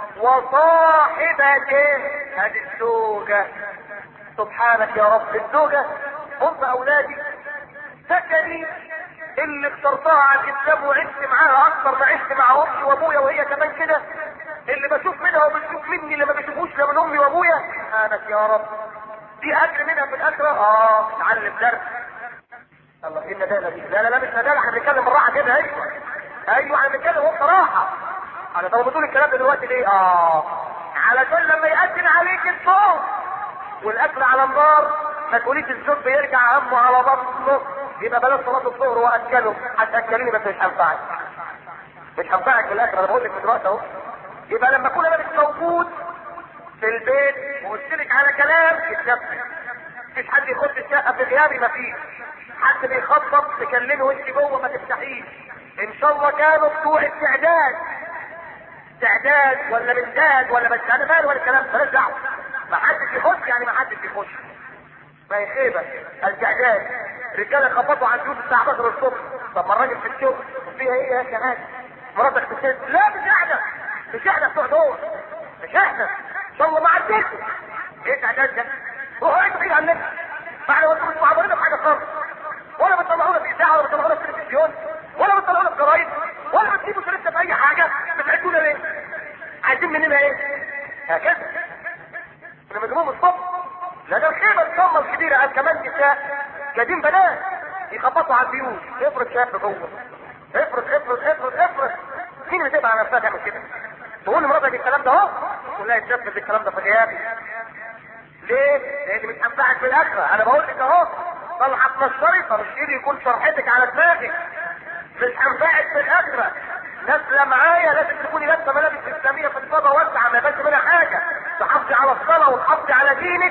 Speaker 2: وصاحبته ادي الزوجه سبحانك يا رب الزوجه ام اولادي سكني اللي اخترتها على الاسلام وعشت معاها اكثر ما عشت مع امي وابويا وهي كمان كده اللي بشوف منها وبتشوف مني اللي ما بشوفوش لا من امي وابويا سبحانك يا رب دي اجر منها في الاخره اه اتعلم درس الله ايه الندالة دي لا لا لا مش ندالة احنا بنتكلم بالراحة كده ايوه ايوه احنا بنتكلم هو بصراحة انا طب بتقول الكلام ده دلوقتي ليه اه علشان لما يأذن عليك الصوت والاكل على النار ما تقوليش الزوج بيرجع همه على بطنه يبقى بلاش صلاة الظهر واكله هتاكليني بس مش هنفعك مش هنفعك في الاخر انا بقول لك من دلوقتي اهو يبقى لما اكون انا مش موجود في البيت وقلت لك على كلام اتنفس مفيش حد يخش الشقه في غيابي مفيش حد بيخبط تكلمه وانت جوه ما تفتحيش ان شاء الله كانوا بتوع استعداد استعداد ولا بنتاد ولا بس انا مالي ولا الكلام ماليش دعوه ما حدش يخش يعني ما حدش يخش ما هي خيبه استعداد رجاله يخبطوا على البيوت الساعه 11 الصبح طب ما الراجل في الشغل وفيها ايه يا كمان مراتك في السن لا مش احنا مش احنا بتوع دول مش احنا ان شاء الله ما عديتوا ايه استعداد ده روحوا انتوا بعيد عننا بعد ما انتوا معمولين بحاجه خالص ولا بتطلعونا في اذاعه ولا بتطلعونا في تلفزيون ولا بتطلعونا في جرايد ولا بتجيبوا سيرتنا في اي حاجه بتعدونا ليه؟ عايزين مننا ايه؟ هكذا احنا مجنون الصبح لا ده الخيبه الصمه الكبيره قال كمان نساء جايبين بنات يخبطوا على البيوت افرض شاب جوه افرض افرض افرض افرض مين اللي تبقى على نفسها تعمل كده؟ تقول لمراتك الكلام ده اهو تقول لها يتنفذ الكلام ده في غيابي ليه؟ لان مش هنفعك في الاخره انا بقول لك اهو طلعت مشرفه مش ايدي يكون شرحتك على دماغك مش هنفعك في الاخره نازله معايا لازم تكوني لابسه ملابس اسلاميه في الفضاء واسعه ما يبانش منها حاجه تحافظي على الصلاه وتحافظي على دينك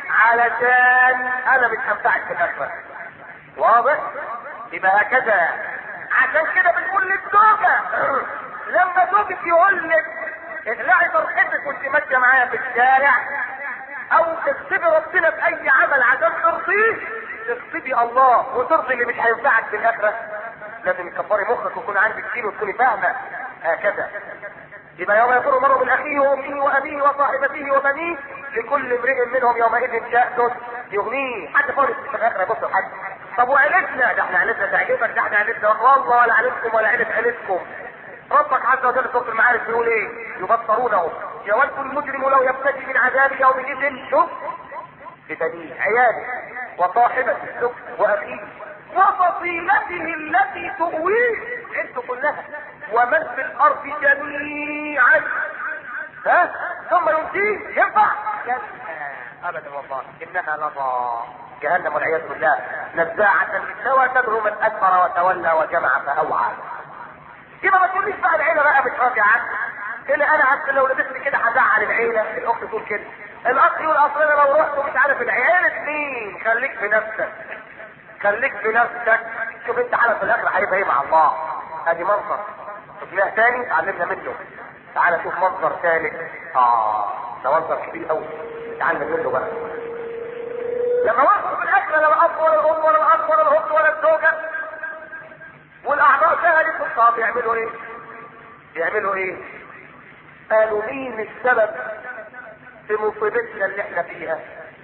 Speaker 2: علشان انا مش هنفعك في الاخره واضح؟ يبقى هكذا عشان كده بنقول للزوجه لما زوجك يقول لك اقلعي فرحتك وانت ماشيه معايا في الشارع او تغصبي ربنا في اي عمل عشان ترضيه تغصبي الله وترضي اللي مش هينفعك في الاخره لازم تكبري مخك ويكون عندك دين وتكوني فاهمه هكذا يبقى يوم يفر المرء من اخيه وامه وابيه وصاحبته وبنيه لكل امرئ منهم يومئذ شأن يغنيه حد فارس في الاخره يبص لحد طب وعيلتنا ده احنا عيلتنا تعجبك ده احنا عيلتنا والله ولا عيلتكم ولا عيلة عيلتكم ربك عز وجل سورة المعارف بيقول ايه؟ يبصرونه يود المجرم لو يبتدي من عذاب يومئذ شوف ببنيه عياله وصاحبته واخيه وفصيلته التي تؤويه انتوا كلها ومن في الارض جميعا ها ثم ينتهي ينفع كلا ابدا والله انها لظى جهنم والعياذ بالله نزاعة للهوى تدعو من ادبر وتولى وجمع فاوعى يبقى ما تقوليش بقى العيله بقى مش راضيه عنك اللي انا عارف لو لبست كده هزعل العيله الاخت تقول كده الاخ يقول اصل انا لو رحت ومش عارف العيله مين خليك في نفسك خليك في نفسك شوف انت حالك في الاخر هيبقى ايه مع الله ادي منظر شفناه تاني اتعلمنا منه تعالى شوف منظر ثالث اه ده منظر كبير قوي اتعلم منه بقى لما وقفوا في الاكل لا الاب ولا الام ولا الاب ولا الاخت ولا الزوجه والاعضاء شهدت طب يعملوا ايه؟ يعملوا ايه؟ قالوا مين السبب في مصيبتنا اللي احنا فيها؟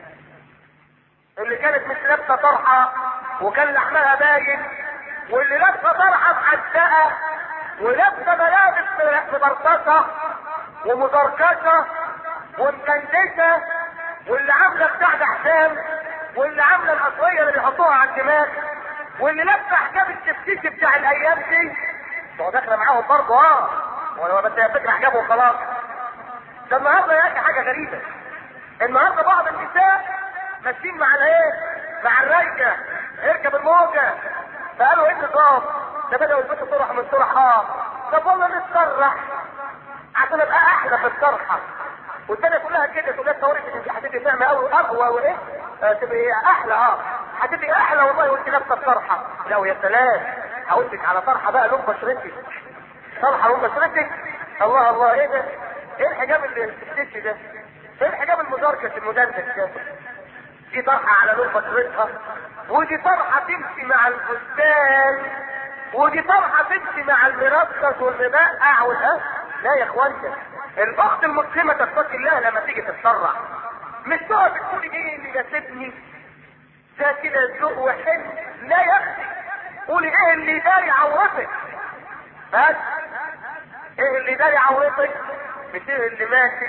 Speaker 2: اللي كانت مش لابسه طرحه وكان لحمها باين واللي لابسه طرحه محزقه ولابسه ملابس مبرطشه ومزركشه ومكندشه واللي عامله بتاع ده حسام واللي عامله القصريه اللي بيحطوها على الدماغ واللي لابسه حجاب التفتيش بتاع الايام دي هو داخله معاهم برضه اه ولا بس هي فكره حجاب وخلاص ده النهارده يا اخي حاجه غريبه النهارده بعض النساء ماشيين مع الايه؟ مع الرايكه اركب الموجه فقالوا ايه النظام؟ ده بدأوا يلبسوا طرح من طرح اه طب والله نتسرح عشان ابقى احلى في الطرحه والدنيا كلها كده تقول لها تصوري انت هتبقي فاهمه قوي اقوى وايه؟ آه تبقي احلى اه هتبقي احلى والله وانت لابسه الطرحه لا يا سلام هقول لك على طرحه بقى لون بشرتك طرحه لون بشرتك الله الله ايه ده؟ ايه الحجاب اللي بتكتش ده؟ ايه الحجاب المزركش المدندش ده؟ دي طرحه على لون بشرتها ودي طرحه تمشي مع الفستان ودي طرحه تمشي مع المرصص والمبقع والها لا يا اخوانا الاخت المسلمه تتقي الله لما تيجي تتسرع مش تقعد تقولي ايه اللي يناسبني ده كده ذوق وحلو لا يا اختي قولي ايه اللي يداري عورتك بس ايه اللي يداري عورتك مش ايه اللي ماشي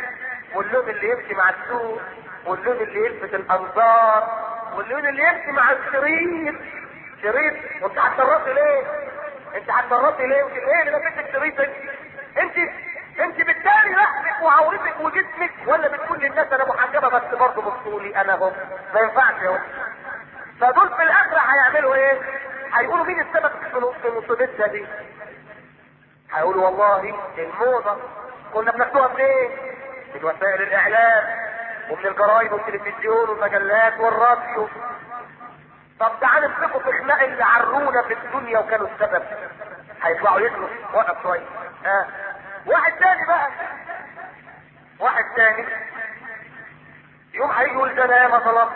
Speaker 2: واللون اللي يمشي مع السوق واللون اللي يلفت الانظار واللون اللي يمشي مع الشريط شريط وانت هتشرطي ليه؟ انت هتشرطي ليه؟ وانت ايه اللي لابسك شريط انت؟ انت انت بالتالي لحمك وعورتك وجسمك ولا بتقول للناس انا محجبه بس برضه بصوا لي انا اهو ما ينفعش اهو فدول في الاخره هيعملوا ايه؟ هيقولوا مين السبب في مصيبتنا دي؟ هيقولوا والله الموضه كنا بناخدوها منين؟ من وسائل الاعلام ومن الجرايد والتلفزيون والمجلات والراديو طب تعالوا امسكوا في خناق اللي عرونا في الدنيا وكانوا السبب هيطلعوا يجروا وقف شويه ها واحد تاني بقى واحد تاني يوم هيجي يقول ده انا ياما ظلمت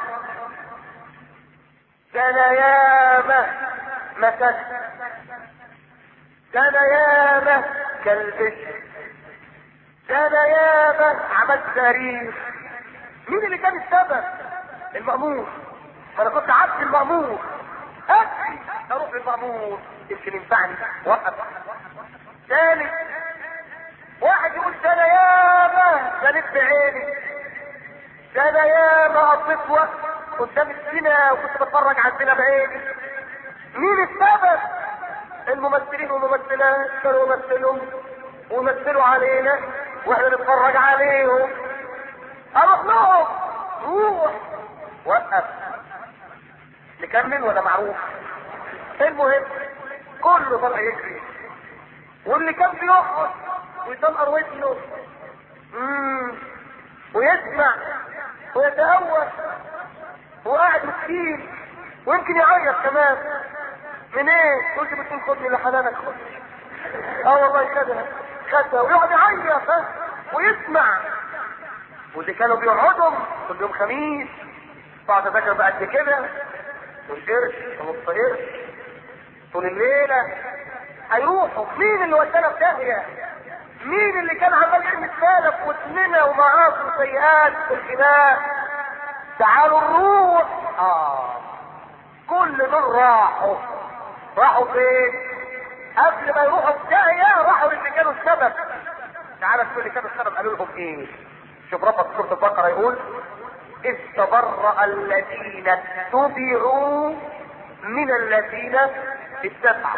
Speaker 2: ده انا ياما مسكت ده انا ياما كلبشت ده انا ياما عملت تاريخ مين اللي كان السبب المأمور فانا كنت عبد المأمور اكفي اروح للمأمور يمكن ينفعني وقف ثالث واحد يقول ده انا ياما جنيت بعيني ده انا ياما قضيت وقت قدام السينما وكنت بتفرج على السينما بعيني مين السبب الممثلين والممثلات كانوا يمثلوا ويمثلوا علينا واحنا نتفرج عليهم اروح لهم روح وقف نكمل ولا معروف المهم كله طلع يجري واللي كان بيقعد ويطلقر ودنه مم. ويسمع ويتهوى وقاعد مسكين ويمكن يعيط كمان من ايه؟ قلت بتقول خدني لحنانك خد اه والله كده كده ويقعد يعيط ها ويسمع واللي كانوا بيقعدوا كل يوم خميس بعد ذاكر بقى قد كده والقرش ونص قرش طول الليلة هيروحوا مين اللي ودانا في داهية؟ مين اللي كان عمال يعمل سالف وسننا ومعاصي وسيئات في الخناق؟ تعالوا نروح اه كل دول راحوا راحوا فين؟ قبل ما يروحوا في داهية راحوا للي كانوا السبب تعالى شوف اللي كانوا السبب قالوا لهم ايه؟ شوف ربك سورة البقرة يقول إذ تبرأ الذين اتبعوا من الذين اتبعوا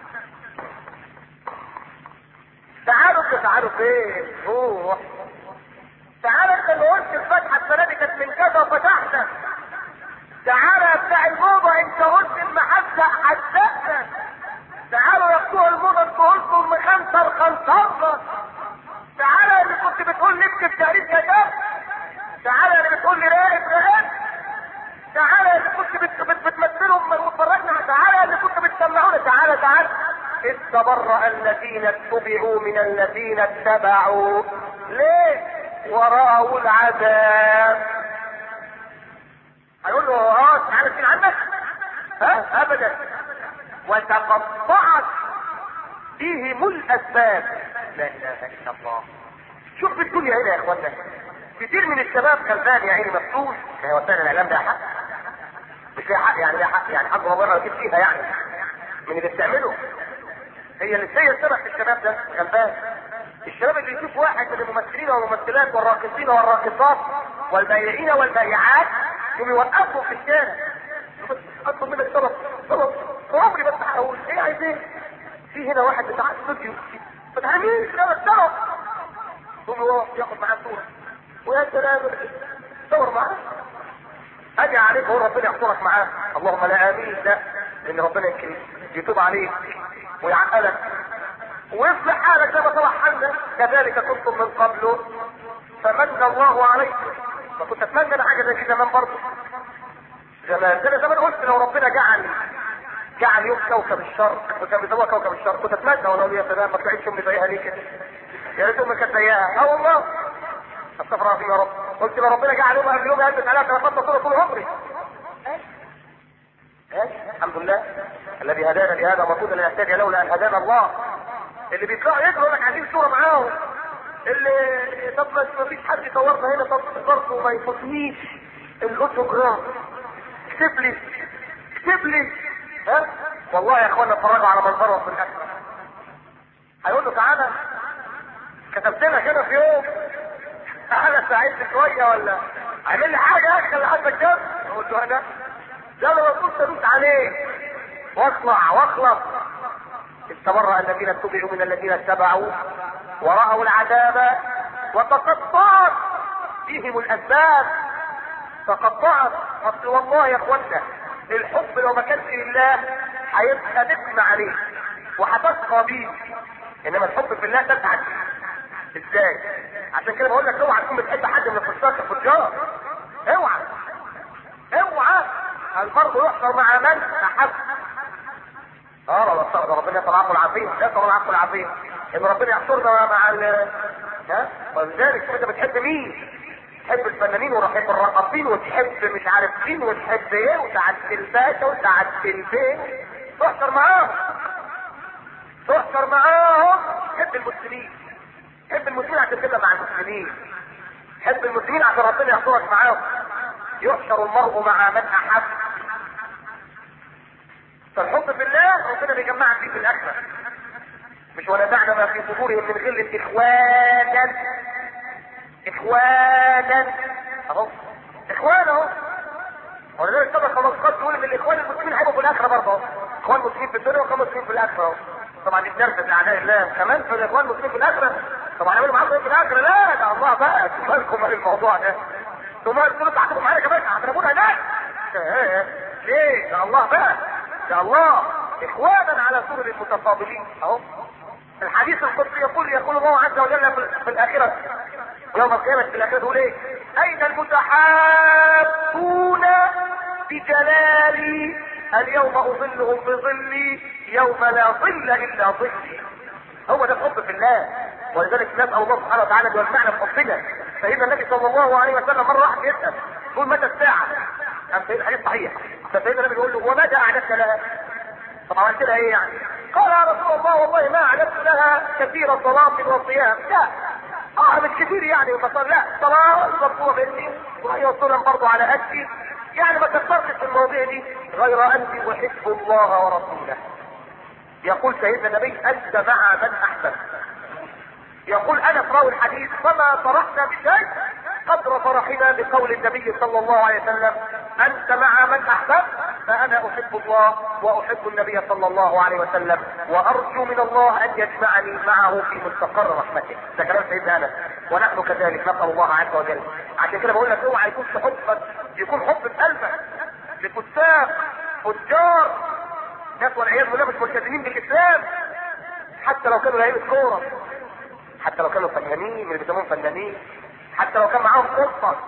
Speaker 2: تعالوا انت تعالوا فين؟ روح تعالى انت اللي قلت الفتحة السنة دي كانت من كذا وفتحنا تعالى يا بتاع الموضة انت قلت المحزة حزقنا تعالوا يا بتوع الموضة انتوا قلتوا المخنصر خنصرنا تعالى اللي كنت بتقول نكتب تاريخ كتاب تعالى اللي بتقول لي راقب راقب تعالى اللي كنت بت... بت... بتمثلهم واتفرجنا تعالى اللي كنت بتسمعونا تعالى تعالى إذ تبرأ الذين اتبعوا من الذين اتبعوا ليه؟ ورأوا العذاب هيقول له اه تعالى فين عنك؟ ها ابدا وتقطعت بهم الاسباب لا اله الا الله شوف في الدنيا هنا يا اخوانا كتير من الشباب غلبان يا عيني مفتوح هي وسائل الاعلام ده حق مش ليها حق يعني ليها حق يعني حق ربنا يجيب فيها يعني من اللي بتعمله هي اللي هي السبب في الشباب ده غلبان الشباب اللي يشوف واحد من الممثلين والممثلات والراقصين والراقصات والبائعين والبائعات يقوم يوقفهم في الشارع اطلب منك طلب طلب عمري بس هقول ايه عايز ايه؟ في هنا واحد بتاع استوديو ما تعملش انا الطلب يقوم يقف ياخد معاه صوره ويا سلام صور معاه اجي عليك هو ربنا يحصرك معاه اللهم لا امين لا لان ربنا يمكن يتوب عليك ويعقلك ويصلح حالك زي ما صلح حالنا كذلك كنتم من قبل فمن الله عليكم فكنت اتمنى انا حاجه زي كده زمان برضه زمان زي زمان قلت لو ربنا جعل جعل يوم كوكب الشرق وكان بيسموها كوكب الشرق كنت اتمنى ولو يا سلام ما طلعتش امي زيها ليه كده يا ريت امي كانت زيها اه والله استغفر الله يا رب قلت لو ربنا جعل يوم قبل يوم يلبس عليها ثلاث طول طول عمري الحمد لله الذي هدانا لهذا وما كنا لنهتدي لولا ان هدانا الله اللي بيطلعوا يجروا لك عايزين صوره معاهم اللي طب ما فيش حد يصورنا هنا طب برضه ما يفوتنيش الاوتوجراف اكتب لي اكتب لي ها والله يا اخوانا اتفرجوا على منظرهم في الاخره هيقول له تعالى كتبت لنا كده في يوم انا ساعدت شويه ولا اعمل لي حاجه يا اخي خلي حد جنب قلت له انا ده انا المفروض ادوس عليه واطلع واخلص استبرأ الذين اتبعوا من الذين اتبعوا ورأوا العذاب وتقطعت بهم الاسباب تقطعت اصل والله يا اخوانا الحب لو ما كانش لله هيبقى نقم عليه وهتسقى بيه انما الحب في الله تسعد ازاي؟ عشان كده بقول لك اوعى تكون بتحب حد من الفساق الفجار اوعى اوعى المرء يحشر مع من احب اه والله ربنا يطلع العفو العظيم يطلع العفو العظيم ان ربنا يحشرنا مع ال ها ولذلك انت بتحب مين؟ تحب الفنانين وتحب الرقاصين وتحب مش عارف مين وتحب ايه وتعدي الباشا وتعدي البيت تحشر معاهم تحشر معاهم تحب المسلمين تحب المسلمين عشان تبقى مع المسلمين تحب المسلمين عشان ربنا يحشرك معاهم يحشر المرء مع من احب فالحب في الله ربنا بيجمعك فيه في الاخره مش ونزعنا ما في صدورهم من غل اخوانا اخوانا اهو اخوان اهو ولذلك سبق خلاص تقول ان الاخوان المسلمين هيبقوا في الاخره برضه اخوان مسلمين في الدنيا واخوان مسلمين في الاخره اهو طبعا دي بنرفز اعداء الله كمان في الاخوان المسلمين في الاخره طبعا يعملوا معاكم ايه في الاخره لا ده الله بقى مالكم مال الموضوع ده ثم انتوا تعتبروا معانا كمان هتضربونا هناك ليه ده الله بقى ده الله اخوانا على سرر المتفاضلين اهو الحديث القدسي يقول يقول الله عز وجل في الاخره يوم القيامة في الآخرة يقول إيه؟ أين المتحابون بجلالي اليوم أظلهم بظلي يوم لا ظل إلا ظلي. هو ده الحب في الله ولذلك نسأل الله سبحانه وتعالى يجمعنا في حبنا فإن النبي صلى الله عليه وسلم مرة واحد يسأل يقول متى الساعة؟ أم في الحديث صحيح فسيدنا النبي يقول له ومتى أعددت لها؟ طب عملت لها إيه يعني؟ قال يا رسول الله والله ما أعددت لها كثير صلاة وصيام لا اه مش كتير يعني بطل لا صلاة مطلوبة مني وهي وصولا برضه على قدي يعني ما كثرتش في المواضيع دي غير اني احب الله ورسوله يقول سيدنا النبي انت مع من احببت يقول انا في راوي الحديث فما فرحنا بشيء قدر فرحنا بقول النبي صلى الله عليه وسلم انت مع من احببت فانا احب الله واحب النبي صلى الله عليه وسلم وارجو من الله ان يجمعني معه في مستقر رحمته ده كلام سيدنا انس ونحن كذلك نسال الله عز وجل عشان كده بقول لك اوعى يكون في حبك يكون حب في قلبك لفساق فجار ناس والعياذ بالله مش ملتزمين بالاسلام حتى لو كانوا لعيبه كوره حتى لو كانوا فنانين اللي بيسموهم فنانين حتى لو كان معاهم سلطه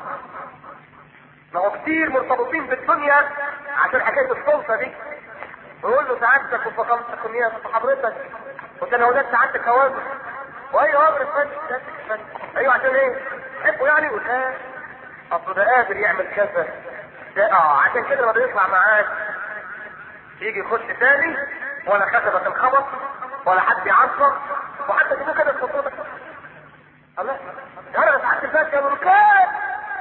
Speaker 2: ما هو كتير مرتبطين بالدنيا عشان حكايه السلطه دي يقول له سعادتك وفخامتك ونية حضرتك وتناولات سعادتك هواجر واي هواجر الفن الفن ايوه عشان ايه؟ تحبه يعني يقول اه اصل ده قادر يعمل كذا ده اه عشان كده لما بيطلع معاك يجي يخش تاني ولا خشبة الخبط ولا حد يعصر وحتى تجيبوه كده في خطوطك الله انا بس حد فات يا بركات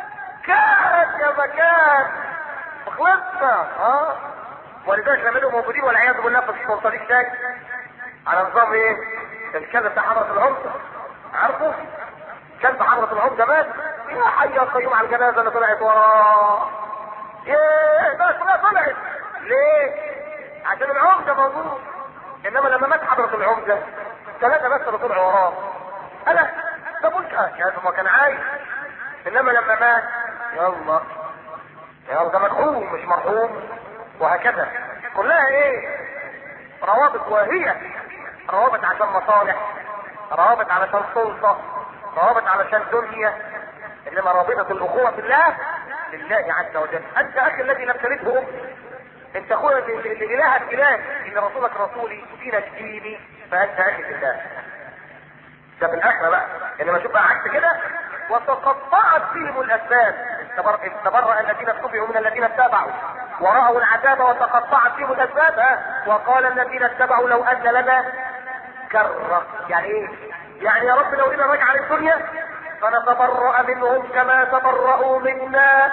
Speaker 2: كان يا مكان خلصنا اه ولذلك لما يبقوا موجودين والعياذ بالله في السلطانين تاني على نظام ايه؟ الكلب بتاع حضرة العمدة عارفه؟ كلب حضرة العمدة مات يا حي يا قيوم على الجنازة اللي طلعت وراه ايه بس ما طلعت ليه؟ عشان العمدة موجود انما لما مات حضرة العمدة ثلاثة بس اللي طلعوا وراه انا ده ملكة يعني ما كان عايش انما لما مات يلا يلا ده مرحوم مش مرحوم وهكذا كلها ايه روابط واهية روابط عشان مصالح روابط علشان سلطة روابط علشان دنيا انما رابطة الاخوة في الله لله عز وجل انت اخي الذي لم تلده امك انت اخويا اللي اللي الهك اله ان رسولك رسولي دينك ديني فانت اخي في الله ده في الاخره بقى انما شوف بقى عكس كده وتقطعت فيهم الاسباب استبر... استبرأ الذين اتبعوا من الذين اتبعوا ورأوا العذاب وتقطعت فيهم الاسباب ها وقال الذين اتبعوا لو ان لنا كرة يعني ايه؟ يعني يا رب لو لنا رجع للدنيا فنتبرأ منهم كما تبرأوا منا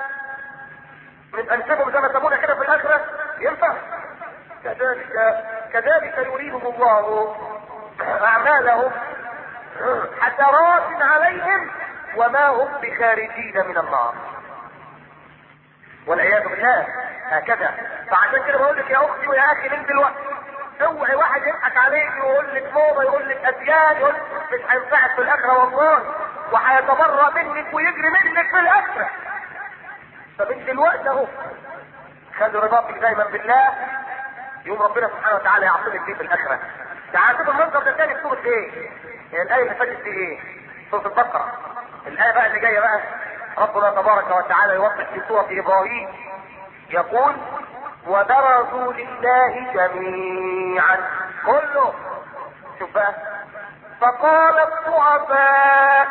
Speaker 2: من انسبهم زي ما سمونا كده في الاخره ينفع كذلك كذلك يريهم الله اعمالهم حسرات عليهم وما هم بخارجين من النار والعياذ بالله هكذا فعشان كده بقول لك يا اختي ويا اخي من دلوقتي اوعي واحد يضحك عليك ويقول لك موضه يقول لك اديان يقول لك مش هينفعك في الاخره والله وهيتبرأ منك ويجري منك في الاخره فمن دلوقتي اهو خلي رضاك دايما بالله يوم ربنا سبحانه وتعالى يعطيك فيه في الاخره تعال شوف المنظر ده تاني في سوره ايه؟ هي الايه اللي فاتت دي ايه؟ سوره البقره الايه بقى اللي جايه بقى ربنا تبارك وتعالى يوضح في سوره ابراهيم يقول وبرزوا لله جميعا كله شوف بقى فقال الضعفاء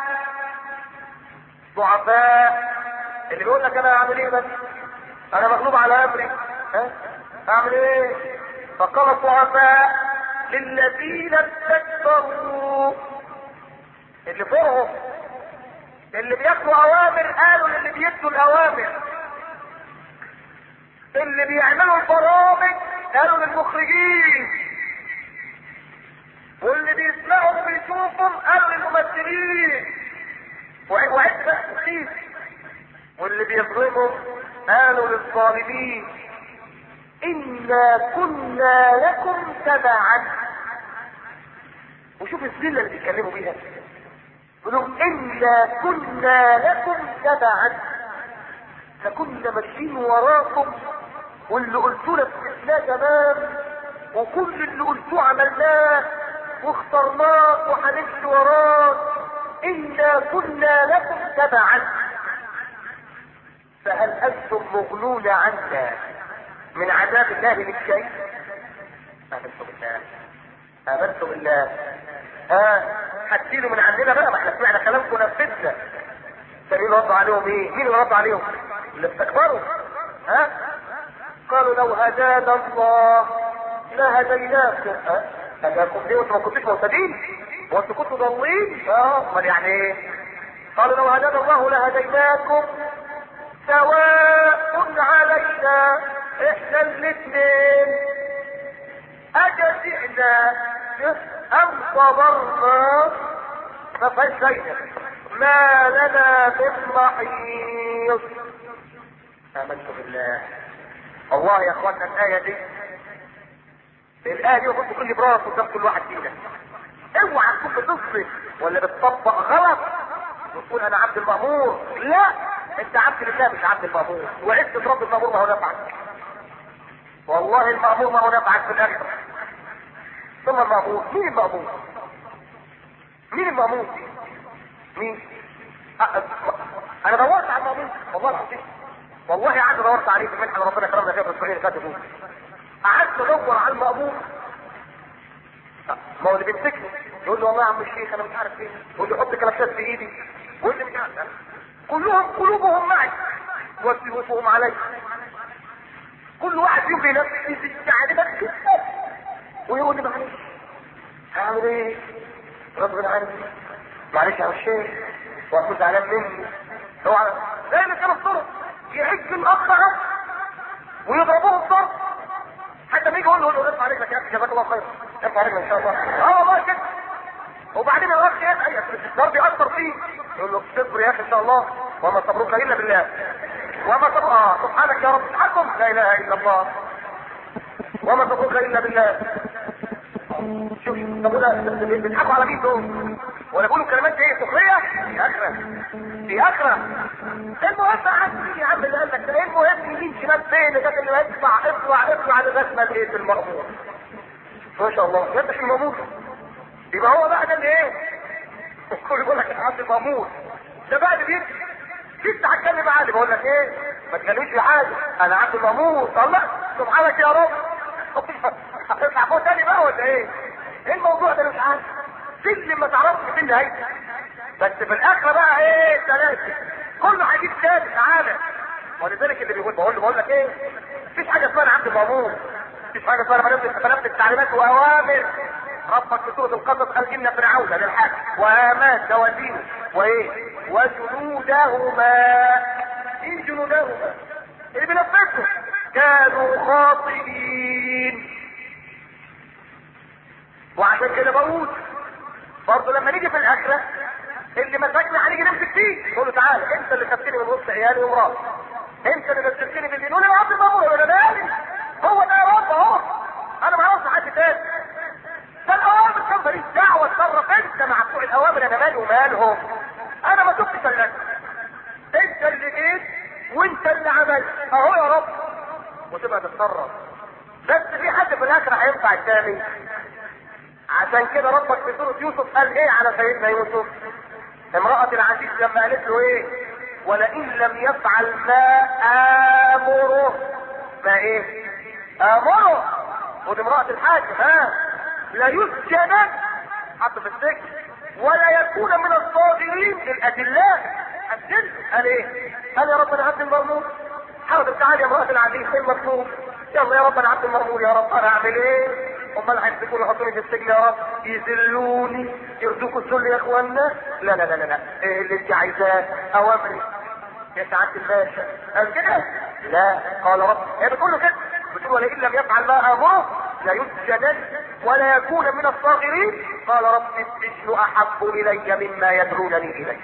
Speaker 2: ضعفاء اللي بيقول لك انا اعمل ايه بس انا مغلوب على امري ها اعمل ايه فقال الضعفاء للذين استكبروا اللي فوقهم اللي بياخدوا اوامر قالوا للي بيدوا الاوامر اللي بيعملوا البرامج قالوا للمخرجين واللي بيسمعوا وبيشوفوا قالوا للممثلين وعد بقى تخيف واللي بيظلموا قالوا للظالمين إنا كنا لكم تبعا وشوف الذلة اللي بيتكلموا بيها يقولوا إنا كنا لكم تبعا فكنا ماشيين وراكم واللي قلتوه لبسناه تمام وكل اللي قلتوه عملناه واخترناك وهنمشي وراك إنا كنا لكم تبعا فهل أنتم مغنون عنا من عذاب الله من شيء؟ آمنت بالله آمنت بالله ها هتشيلوا من عندنا بقى ما احنا سمعنا كلامكم نفذنا مين رد عليهم ايه؟ مين رد عليهم؟ اللي استكبروا ها؟ قالوا لو هدانا الله لهديناكم ها؟ هداكم ليه وانتم ما كنتوش مهتدين؟ وانتم كنتوا ضالين؟ اه امال يعني ايه؟ قالوا لو هدانا الله لهديناكم سواء علينا احنا الاثنين اجزئنا ام صبرنا ففشينا ما لنا من محيص امنت بالله الله يا اخوانا الايه دي الايه دي المفروض تكون براس قدام كل واحد فينا اوعى تكون بتصرف ولا بتطبق غلط وتقول انا عبد المامور لا انت عبد لله مش عبد المامور وعزة رب المامور ما هو نفعك والله المامور ما هو نفعك في الاخره ثم المامور مين المامور مين المامور مين أه انا دورت على المامور والله العظيم والله قعدت دورت عليه في المنحه اللي ربنا كرمنا فيها في الاسبوعين اللي فاتوا قعدت ادور على المامور ما هو اللي بيمسكني يقول له والله يا عم الشيخ انا مش عارف ايه يقول لي حط كلبشات في ايدي يقول لي مش عارف كلهم قلوبهم معي وسيوفهم علي كل واحد فيهم بينفسي في السعادة بس ويقول لي معلش هعمل ايه غصب عني معلش يا الشيخ واكون زعلان مني هو على زي اللي كانوا الطرق يحج الاخ عب ويضربوه الضرب حتى ما يجي يقول له ارفع رجلك يا اخي جزاك الله خير ارفع رجلك ان شاء الله اه والله كده وبعدين الاخ يسال الضرب ياثر فيه يقول له اصبر يا اخي ان شاء الله وما صبرك الا بالله وما صبر اه سبحانك يا رب حكم لا اله الا الله وما صبرك الا بالله شوف طب ده بيضحكوا على مين دول ولا بيقولوا كلمات ايه سخريه دي اخره دي اخره المهم عندي يا عم اللي قال لك ده المهم يمين شمال فين ده اللي اطلع اطلع اطلع لغايه ما لقيت المأمور ما شاء الله يفتح المأمور يبقى هو بقى ده اللي ايه كل يقول لك انا عبد المأمور ده بقى اللي بيجي لسه هتكلم عادي بقول لك ايه ما تكلمش في حاجه انا عبد المأمور الله سبحانك يا رب هتطلع فوق تاني بقى ولا ايه؟ ايه الموضوع ده مش عارف سلم ما تعرفش فين نهايته بس في الاخره بقى ايه ثلاثه كله هيجيب ثالث تعالى ولذلك اللي بيقول بقول له بقول لك ايه مفيش حاجه اسمها عبد المأمور مفيش حاجه اسمها بنفذ بنفذ تعليمات واوامر ربك في سوره القصص قال ان فرعون للحاج وهامان دوازين وايه وجنودهما ايه جنودهما اللي بينفذهم كانوا خاطئين وعشان كده بقول برضه لما نيجي في الاخره اللي مسكني هنيجي نمسك فيه تقول له تعالى انت اللي خدتني من وسط عيالي ومراتي انت اللي نزلتني بالليل يقول لي يا رب المامور انا مالي هو ده يا رب اهو انا ما اعرفش حد تاني ده الاوامر كان ماليش دعوه اتصرف انت مع بتوع الاوامر انا مالي ومالهم انا ما شفتش الا انت اللي جيت وانت اللي عملت اهو يا رب وتبقى تتصرف بس في حد في الاخر هينفع الثاني عشان كده ربك في سوره يوسف قال ايه على سيدنا يوسف امرأة العزيز لما قالت له ايه ولئن لم يفعل ما امره ما ايه امره ودي امرأة الحاج ها لا يسجن حط في السجن ولا يكون من الصاغرين للادلاء السجن قال ايه قال يا رب انا عبد المرموم حاضر تعالى يا امرأة العزيز خير مطلوب يلا يا رب انا عبد المرموم يا رب انا اعمل ايه امال هيمسكوني يحطوني في السجن يا رب يذلوني يرزقوا الذل يا اخوانا لا لا لا لا لا ايه اللي انت عايزاه اوامري يا سعاده الباشا قال كده لا قال رب هي بتقول له كده بتقول ولئن لم يفعل ما امره لا يسجنن ولا يكون من الصاغرين قال رب السجن احب الي مما يدعونني اليه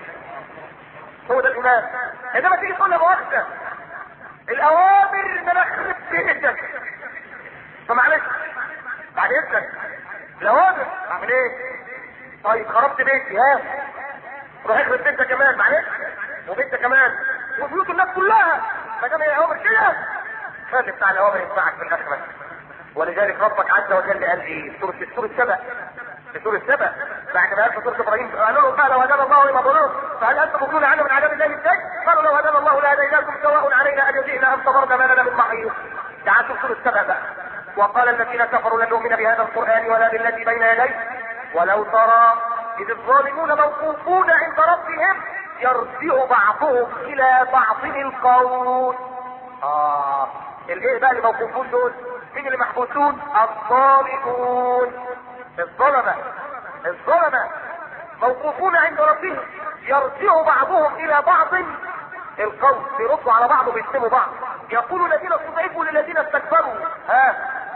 Speaker 2: هو ده الايمان انما تيجي تقول له مؤاخذه الاوامر ان انا اخرب بيتك فمعلش بعد اذنك الاوامر اعمل ايه طيب خربت بيتي ها روح اخرب بيتك كمان معلش وبيتك كمان وبيوت الناس كلها ما دام هي اوامر كده خلي بتاع الاوامر ينفعك في الاخره ولذلك ربك عز وجل قال ايه في سوره في سوره سبأ في سوره سبأ بعد ما قال في سوره ابراهيم قالوا له قال وهدانا الله لما ضلوا فهل انتم مغنون عنه من عذاب الله ازاي؟ قالوا لو هدانا الله لهديناكم سواء علينا ان جئنا ام صبرنا ما لنا من محيص تعال شوف سوره سبأ بقى وقال الذين كفروا لن نؤمن بهذا القران ولا بالذي بين يديه ولو ترى اذ الظالمون موقوفون عند ربهم يرجع بعضهم الى بعض القول اه الايه بقى اللي موقوفون دول مين اللي محبوسون الظالمون الظلمه الظلمه موقوفون عند ربهم يرجع بعضهم الى بعض القول بيردوا على بعض وبيشتموا بعض يقول الذين استضعفوا للذين استكبروا ها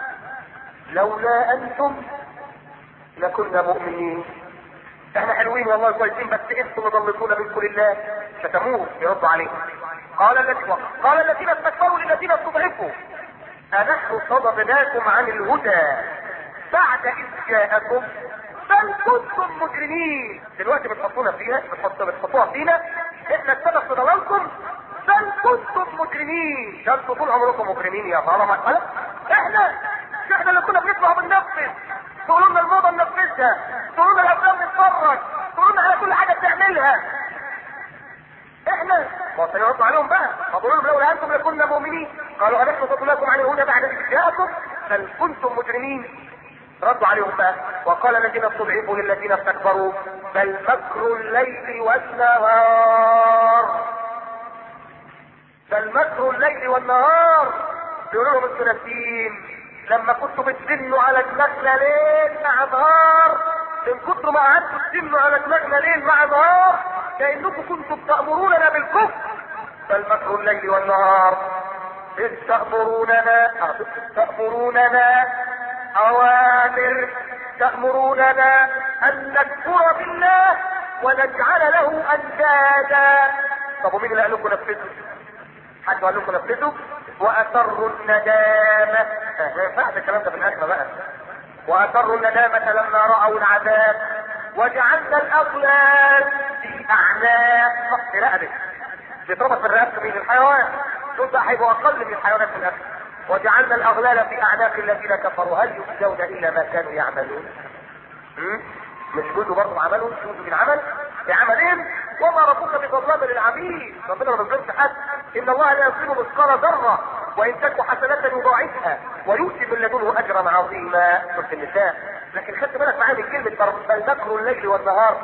Speaker 2: لولا انتم لكنا مؤمنين احنا حلوين والله كويسين بس انتم مضلتون منكم لله شتموه يردوا عليه قال الذين قال الذين استكبروا للذين استضعفوا أنحن صددناكم عن الهدى بعد إذ جاءكم بل كنتم مجرمين دلوقتي بتحطونا فيها بتحط بتحطوها فينا احنا السبب في ضلالكم بل كنتم مجرمين ده انتوا طول عمركم مجرمين يا طالما احنا مش احنا اللي كنا بنسمع وبننفذ تقولوا لنا الموضه ننفذها تقولوا لنا الافلام نتفرج تقولوا لنا على كل حاجه بتعملها احنا ما سيرد عليهم بقى فقولوا لهم لولا انتم لكنا مؤمنين قالوا أنحن صدناكم عن الهدى بعد إذ جاءكم بل كنتم مجرمين ردوا عليهم بقى وقال الذين استضعفوا للذين استكبروا بل مكر الليل والنهار بل مكر الليل والنهار بيقولوا لهم الثلاثين لما كنتوا بتزنوا على دماغنا ليل مع نهار من كتر ما قعدتوا تزنوا على دماغنا ليل مع نهار كانكم كنتم تامروننا بالكفر بل مكر الليل والنهار إذ تأمروننا تأمروننا أوامر تأمروننا أن نكفر بالله ونجعل له أندادا طب ومين اللي قال لكم نفذوا؟ حد قال لكم نفذوا؟ وأسروا الندامة ما ينفعش الكلام ده في الآخرة بقى وأسروا الندامة لما رأوا العذاب وجعلنا الأغلال في أعناق في رقبه بيتربط في الرقبة من الحيوان دول بقى هيبقوا اقل من الحيوانات في الاخر وجعلنا الاغلال في اعناق الذين كفروا هل يجزون الا ما كانوا يعملون مش كله برضه عملوا يجوزوا بالعمل بعملهم وما ربك بظلام للعبيد ربنا ما بيظلمش حد ان الله لا يظلم مثقال ذره وان تك حسنه يضاعفها ويؤتي من لدنه اجرا عظيما سوره النساء لكن خدت بالك معايا من كلمه بل مكر الليل والنهار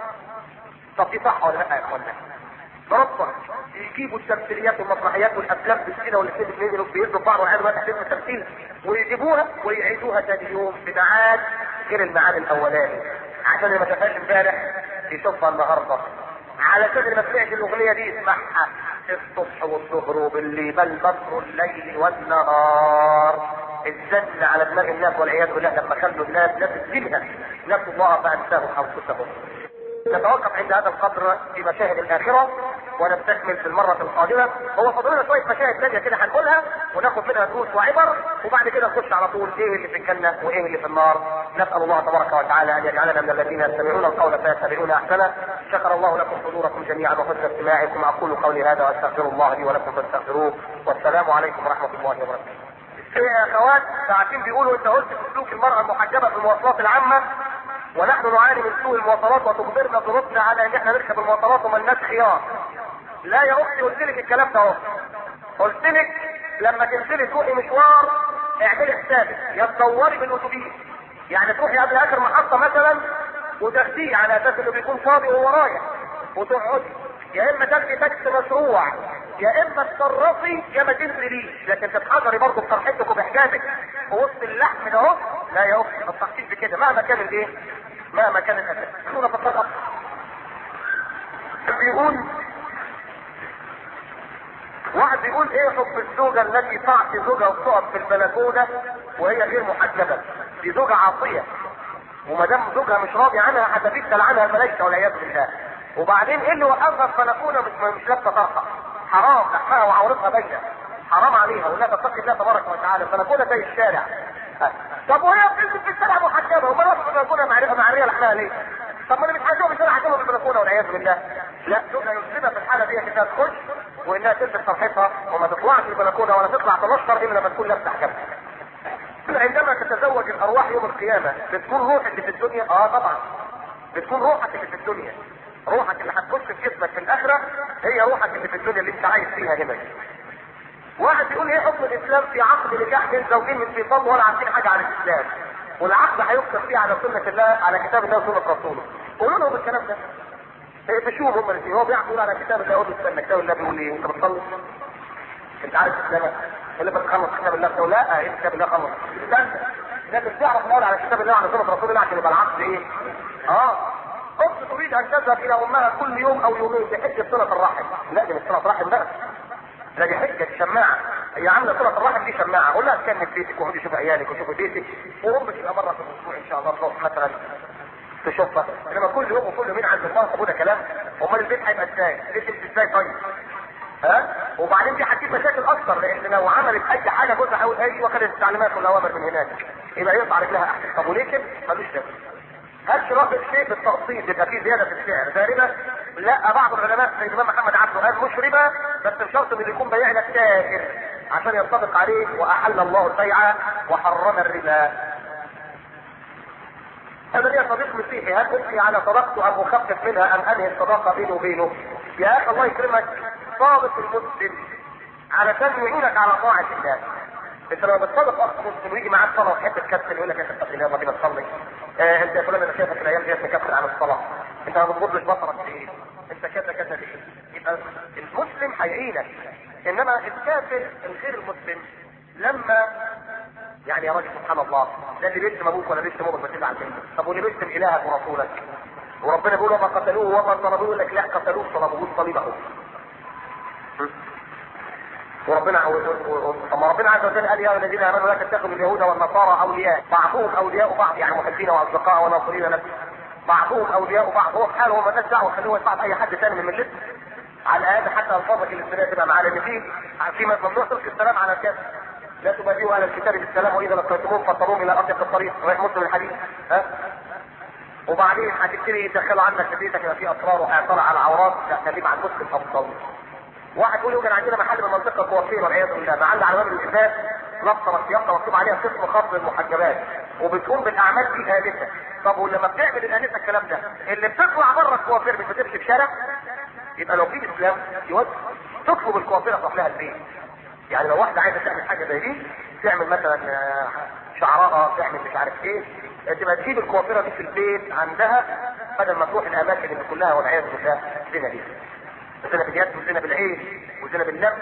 Speaker 2: طب دي صح ولا لا يا اخوانا ربك يجيبوا التمثيليات والمسرحيات والافلام بالسنه والاثنين الاثنين بيدوا بعض وعيال بقى تحديد التمثيل ويجيبوها ويعيدوها ثاني يوم بميعاد غير الميعاد الاولاني عشان اللي ما شافهاش امبارح يشوفها النهارده علشان اللي ما سمعش الاغنيه دي يسمعها الصبح والظهر وبالليل بل مكر الليل والنهار الزن على دماغ الناس والعياذ بالله لما خلوا الناس ناس الدنيا نسوا الله فانساهم انفسهم
Speaker 1: نتوقف عند هذا القدر في مشاهد الاخره ونستكمل في المرة القادمة هو فاضل لنا شوية مشاهد ثانية كده هنقولها وناخد منها دروس وعبر وبعد كده نخش على طول ايه اللي في الجنة وايه اللي في النار نسأل الله تبارك وتعالى ان يجعلنا من الذين يستمعون القول فيتبعون احسنه شكر الله لكم حضوركم جميعا وحسن استماعكم اقول قولي هذا واستغفر الله لي ولكم فاستغفروه والسلام عليكم ورحمة الله وبركاته. يا اخوات ساعتين بيقولوا انت قلت في سلوك المرأة المحجبة في المواصلات العامة ونحن نعاني من سوء المواصلات وتجبرنا ظروفنا على ان احنا نركب المواصلات وملناش خيار. لا يا اختي قلت لك الكلام ده اهو. قلت لك لما تنزلي تروحي مشوار اعملي حسابك يا تدوري بالاتوبيس. يعني تروحي قبل اخر محطة مثلا وتاخديه على اساس انه بيكون فاضي وهو رايح وتقعدي يا اما تاخدي تاكسي مشروع يا اما تتصرفي يا ما تنزليش لكن تتحضري برضه بفرحتك وبحجابك في وسط اللحم ده اهو لا يا اختي ما تصحيش بكده مهما كان الايه؟ مهما كان الاساس. خلونا في الطرق. بيقول واحد بيقول ايه حكم الزوجه التي تعصي زوجها وتقف في البلكونه وهي غير محجبه دي زوجه عاصيه وما دام زوجها مش راضي عنها هتبتل عنها الملائكه والعياذ بالله وبعدين ايه اللي وقفها في البلكونه مش مش لابسه طرحه حرام لحمها وعورتها باينه حرام عليها ولا تتقي الله تبارك وتعالى البلكونه زي الشارع طب وهي بتنزل في الشارع محجبه وما واقفه في البلكونه معريه معريه لحمها ليه؟ طب ما انا مش هشوف الشارع هشوفها في البلكونه والعياذ بالله لا زوجها يسلمها في الحاله دي انها تخش وانها تلبس فرحتها وما تطلعش البلكونه ولا تطلع تنشر الا لما تكون لابسه حجابها عندما تتزوج الارواح يوم القيامه بتكون روحك اللي في الدنيا اه طبعا بتكون روحك اللي في الدنيا روحك اللي هتخش في جسمك في الاخره هي روحك اللي في الدنيا اللي انت عايش فيها هنا واحد يقول ايه حكم الاسلام في عقد نكاح بين زوجين مش بيصلوا ولا عارفين حاجه عن الاسلام والعقد هيكتب فيه على سنه الله على كتاب الله وسنه رسوله قولوا لهم الكلام ده اقفشوهم هم الاثنين هو بيعقد على كتاب الله يقول استنى كتاب الله بيقول ايه انت بتصلي انت عارف اسلامك اللي بتخلص كتاب الله تقول لا ايه كتاب الله خلص استنى لكن تعرف الاول على كتاب الله على سنه رسول الله عشان يبقى العقد ايه اه اخت تريد ان تذهب الى امها كل يوم او يومين بحجه صله الرحم لا دي مش صله رحم بقى ده دي حجه شماعه هي عامله صله الرحم دي شماعه قول لها تكمل بيتك وقعدي شوفي عيالك وشوفي بيتك وامك تبقى مره في الاسبوع ان شاء الله تروح مثلا تشوفها انما كل يوم وكل يومين عند الله طب ده كلام امال البيت هيبقى ازاي؟ البيت ازاي طيب؟ ها وبعدين دي هتجيب مشاكل اكتر لان لو عملت اي حاجه جوزها هيقول ايوه كانت التعليمات والاوامر من هناك يبقى يقطع رجلها احسن طب وليه كده؟ ملوش لازمه هل شراء الشيء بالتقسيط يبقى فيه زياده في السعر ده ربا؟ لا بعض العلماء زي الامام محمد عبده قال مش ربا بس بشرط انه يكون بيع لك تاجر عشان ينطبق عليه واحل الله البيع وحرم الربا. هذا لي صديق مسيحي هل ابقي على صداقته ام اخفف منها ام انهي الصداقه بيني وبينه؟ يا اخي الله يكرمك صادق المسلم علشان يعينك على طاعه الله. انت لما بتصادق اخ مسلم ويجي معاك صلاه وتحب تكسل يقول لك يا اتق الله ما بينا تصلي. آه انت يا فلان انا شايفك الايام دي مكسل عن الصلاه. انت ما بتغضش بصرك ليه؟ انت كذا كذا ليه؟ يبقى المسلم هيعينك. انما الكافر الغير المسلم لما يعني يا راجل سبحان الله ده اللي بيشتم ابوك ولا بيشتم امك ما تزعل منه طب واللي بيشتم الهك ورسولك وربنا بيقول وما قتلوه وما صلبوه يقول لك لا قتلوه صلبوه صليبه وربنا اما ربنا عز وجل قال يا ايها الذين امنوا لا تتخذوا اليهود والنصارى اولياء بعضهم اولياء بعض يعني محبين واصدقاء وناصرين لك بعضهم اولياء بعض هو في حاله وما الناس دعوه خلوه يتبع اي حد ثاني من ملته على الاقل حتى الفاظك الاسلاميه تبقى معاه لان في في ممنوع تلقي السلام على الكافر لا تبادئوا اهل الكتاب بالسلام واذا لقيتموهم فاضطروهم الى اضيق الطريق صحيح مسلم الحديث ها وبعدين هتبتدي يدخلوا عنك في بيتك يبقى في اسرار وهيطلع على العورات لا خليك على المسلم افضل واحد يقول كان عندنا محل من منطقه كوافير والعياذ بالله معلق على باب الازاز نصر السياقه مكتوب عليها قسم خاص بالمحجبات وبتقوم بالاعمال دي انسه طب ولما بتعمل الانسه الكلام ده اللي بتطلع بره الكوافير مش بتمشي في شارع يبقى لو في اسلام يود تطلب الكوافيره تروح لها البيت يعني لو واحده عايزه تعمل حاجه زي دي تعمل مثلا شعرها تعمل مش عارف ايه تبقى تجيب الكوافيره دي في البيت عندها بدل ما تروح الاماكن اللي كلها والعياذ بالله زنا دي زنا باليد وزنا بالعين وزنا بالنفس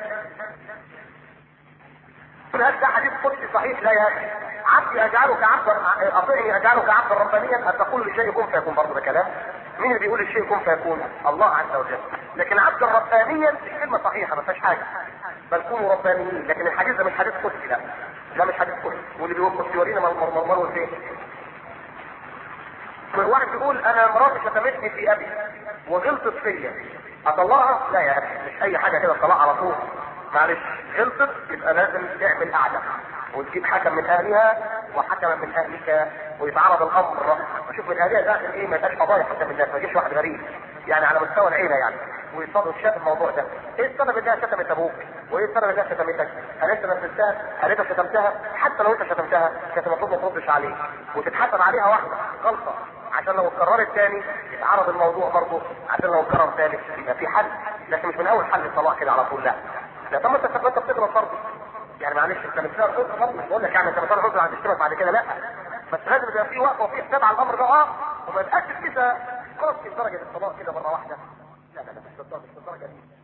Speaker 1: هل ده حديث قدسي صحيح لا يا اخي عبدي اجعلك عبدا اطيعني اجعلك عبدا ربانيا ان تقول للشيء كن فيكون برضه ده كلام مين اللي بيقول الشيء كن فيكون الله عز وجل لكن عبدا ربانيا دي كلمه صحيحه ما فيهاش حاجه بل كونوا ربانيين لكن الحديث ده مش حديث قدسي لا لا مش حديث قدسي واللي بيقول قدسي ورينا مرمر فين
Speaker 2: واحد يقول انا مراتي شتمتني في ابي وغلطت فيا اطلقها؟ لا يا ابي مش اي حاجه كده طلاق على طول معلش غلطت يبقى لازم تعمل قعده وتجيب حكم من اهلها وحكما من اهلك ويتعرض الامر وشوف من اهلها داخل ايه ما يبقاش قضايا حتى من الناس ما يجيش واحد غريب يعني على مستوى العيله يعني ويصادوا شاف الموضوع ده ايه السبب انها شتمت ابوك وايه السبب انها شتمتك هل انت نفذتها هل انت شتمتها حتى لو انت شتمتها كانت المفروض ما تردش عليك وتتحاسب عليها واحده غلطه عشان لو اتكررت تاني يتعرض الموضوع برضه عشان لو اتكرر تاني يبقى في حل لكن مش من اول حل الطلاق كده على طول لا لا طب ما انت انت بتغلط برضه يعني معلش انت مش برضه مش بقول لك يعني انت مش هتغلط عن تشتمك بعد كده لا بس لازم يبقى في وقفه وفي حساب على الامر ده اه وما يبقاش كده خلاص في درجه الطلاق كده مره واحده لا لا لا مش بالدرجه مش بالدرجه دي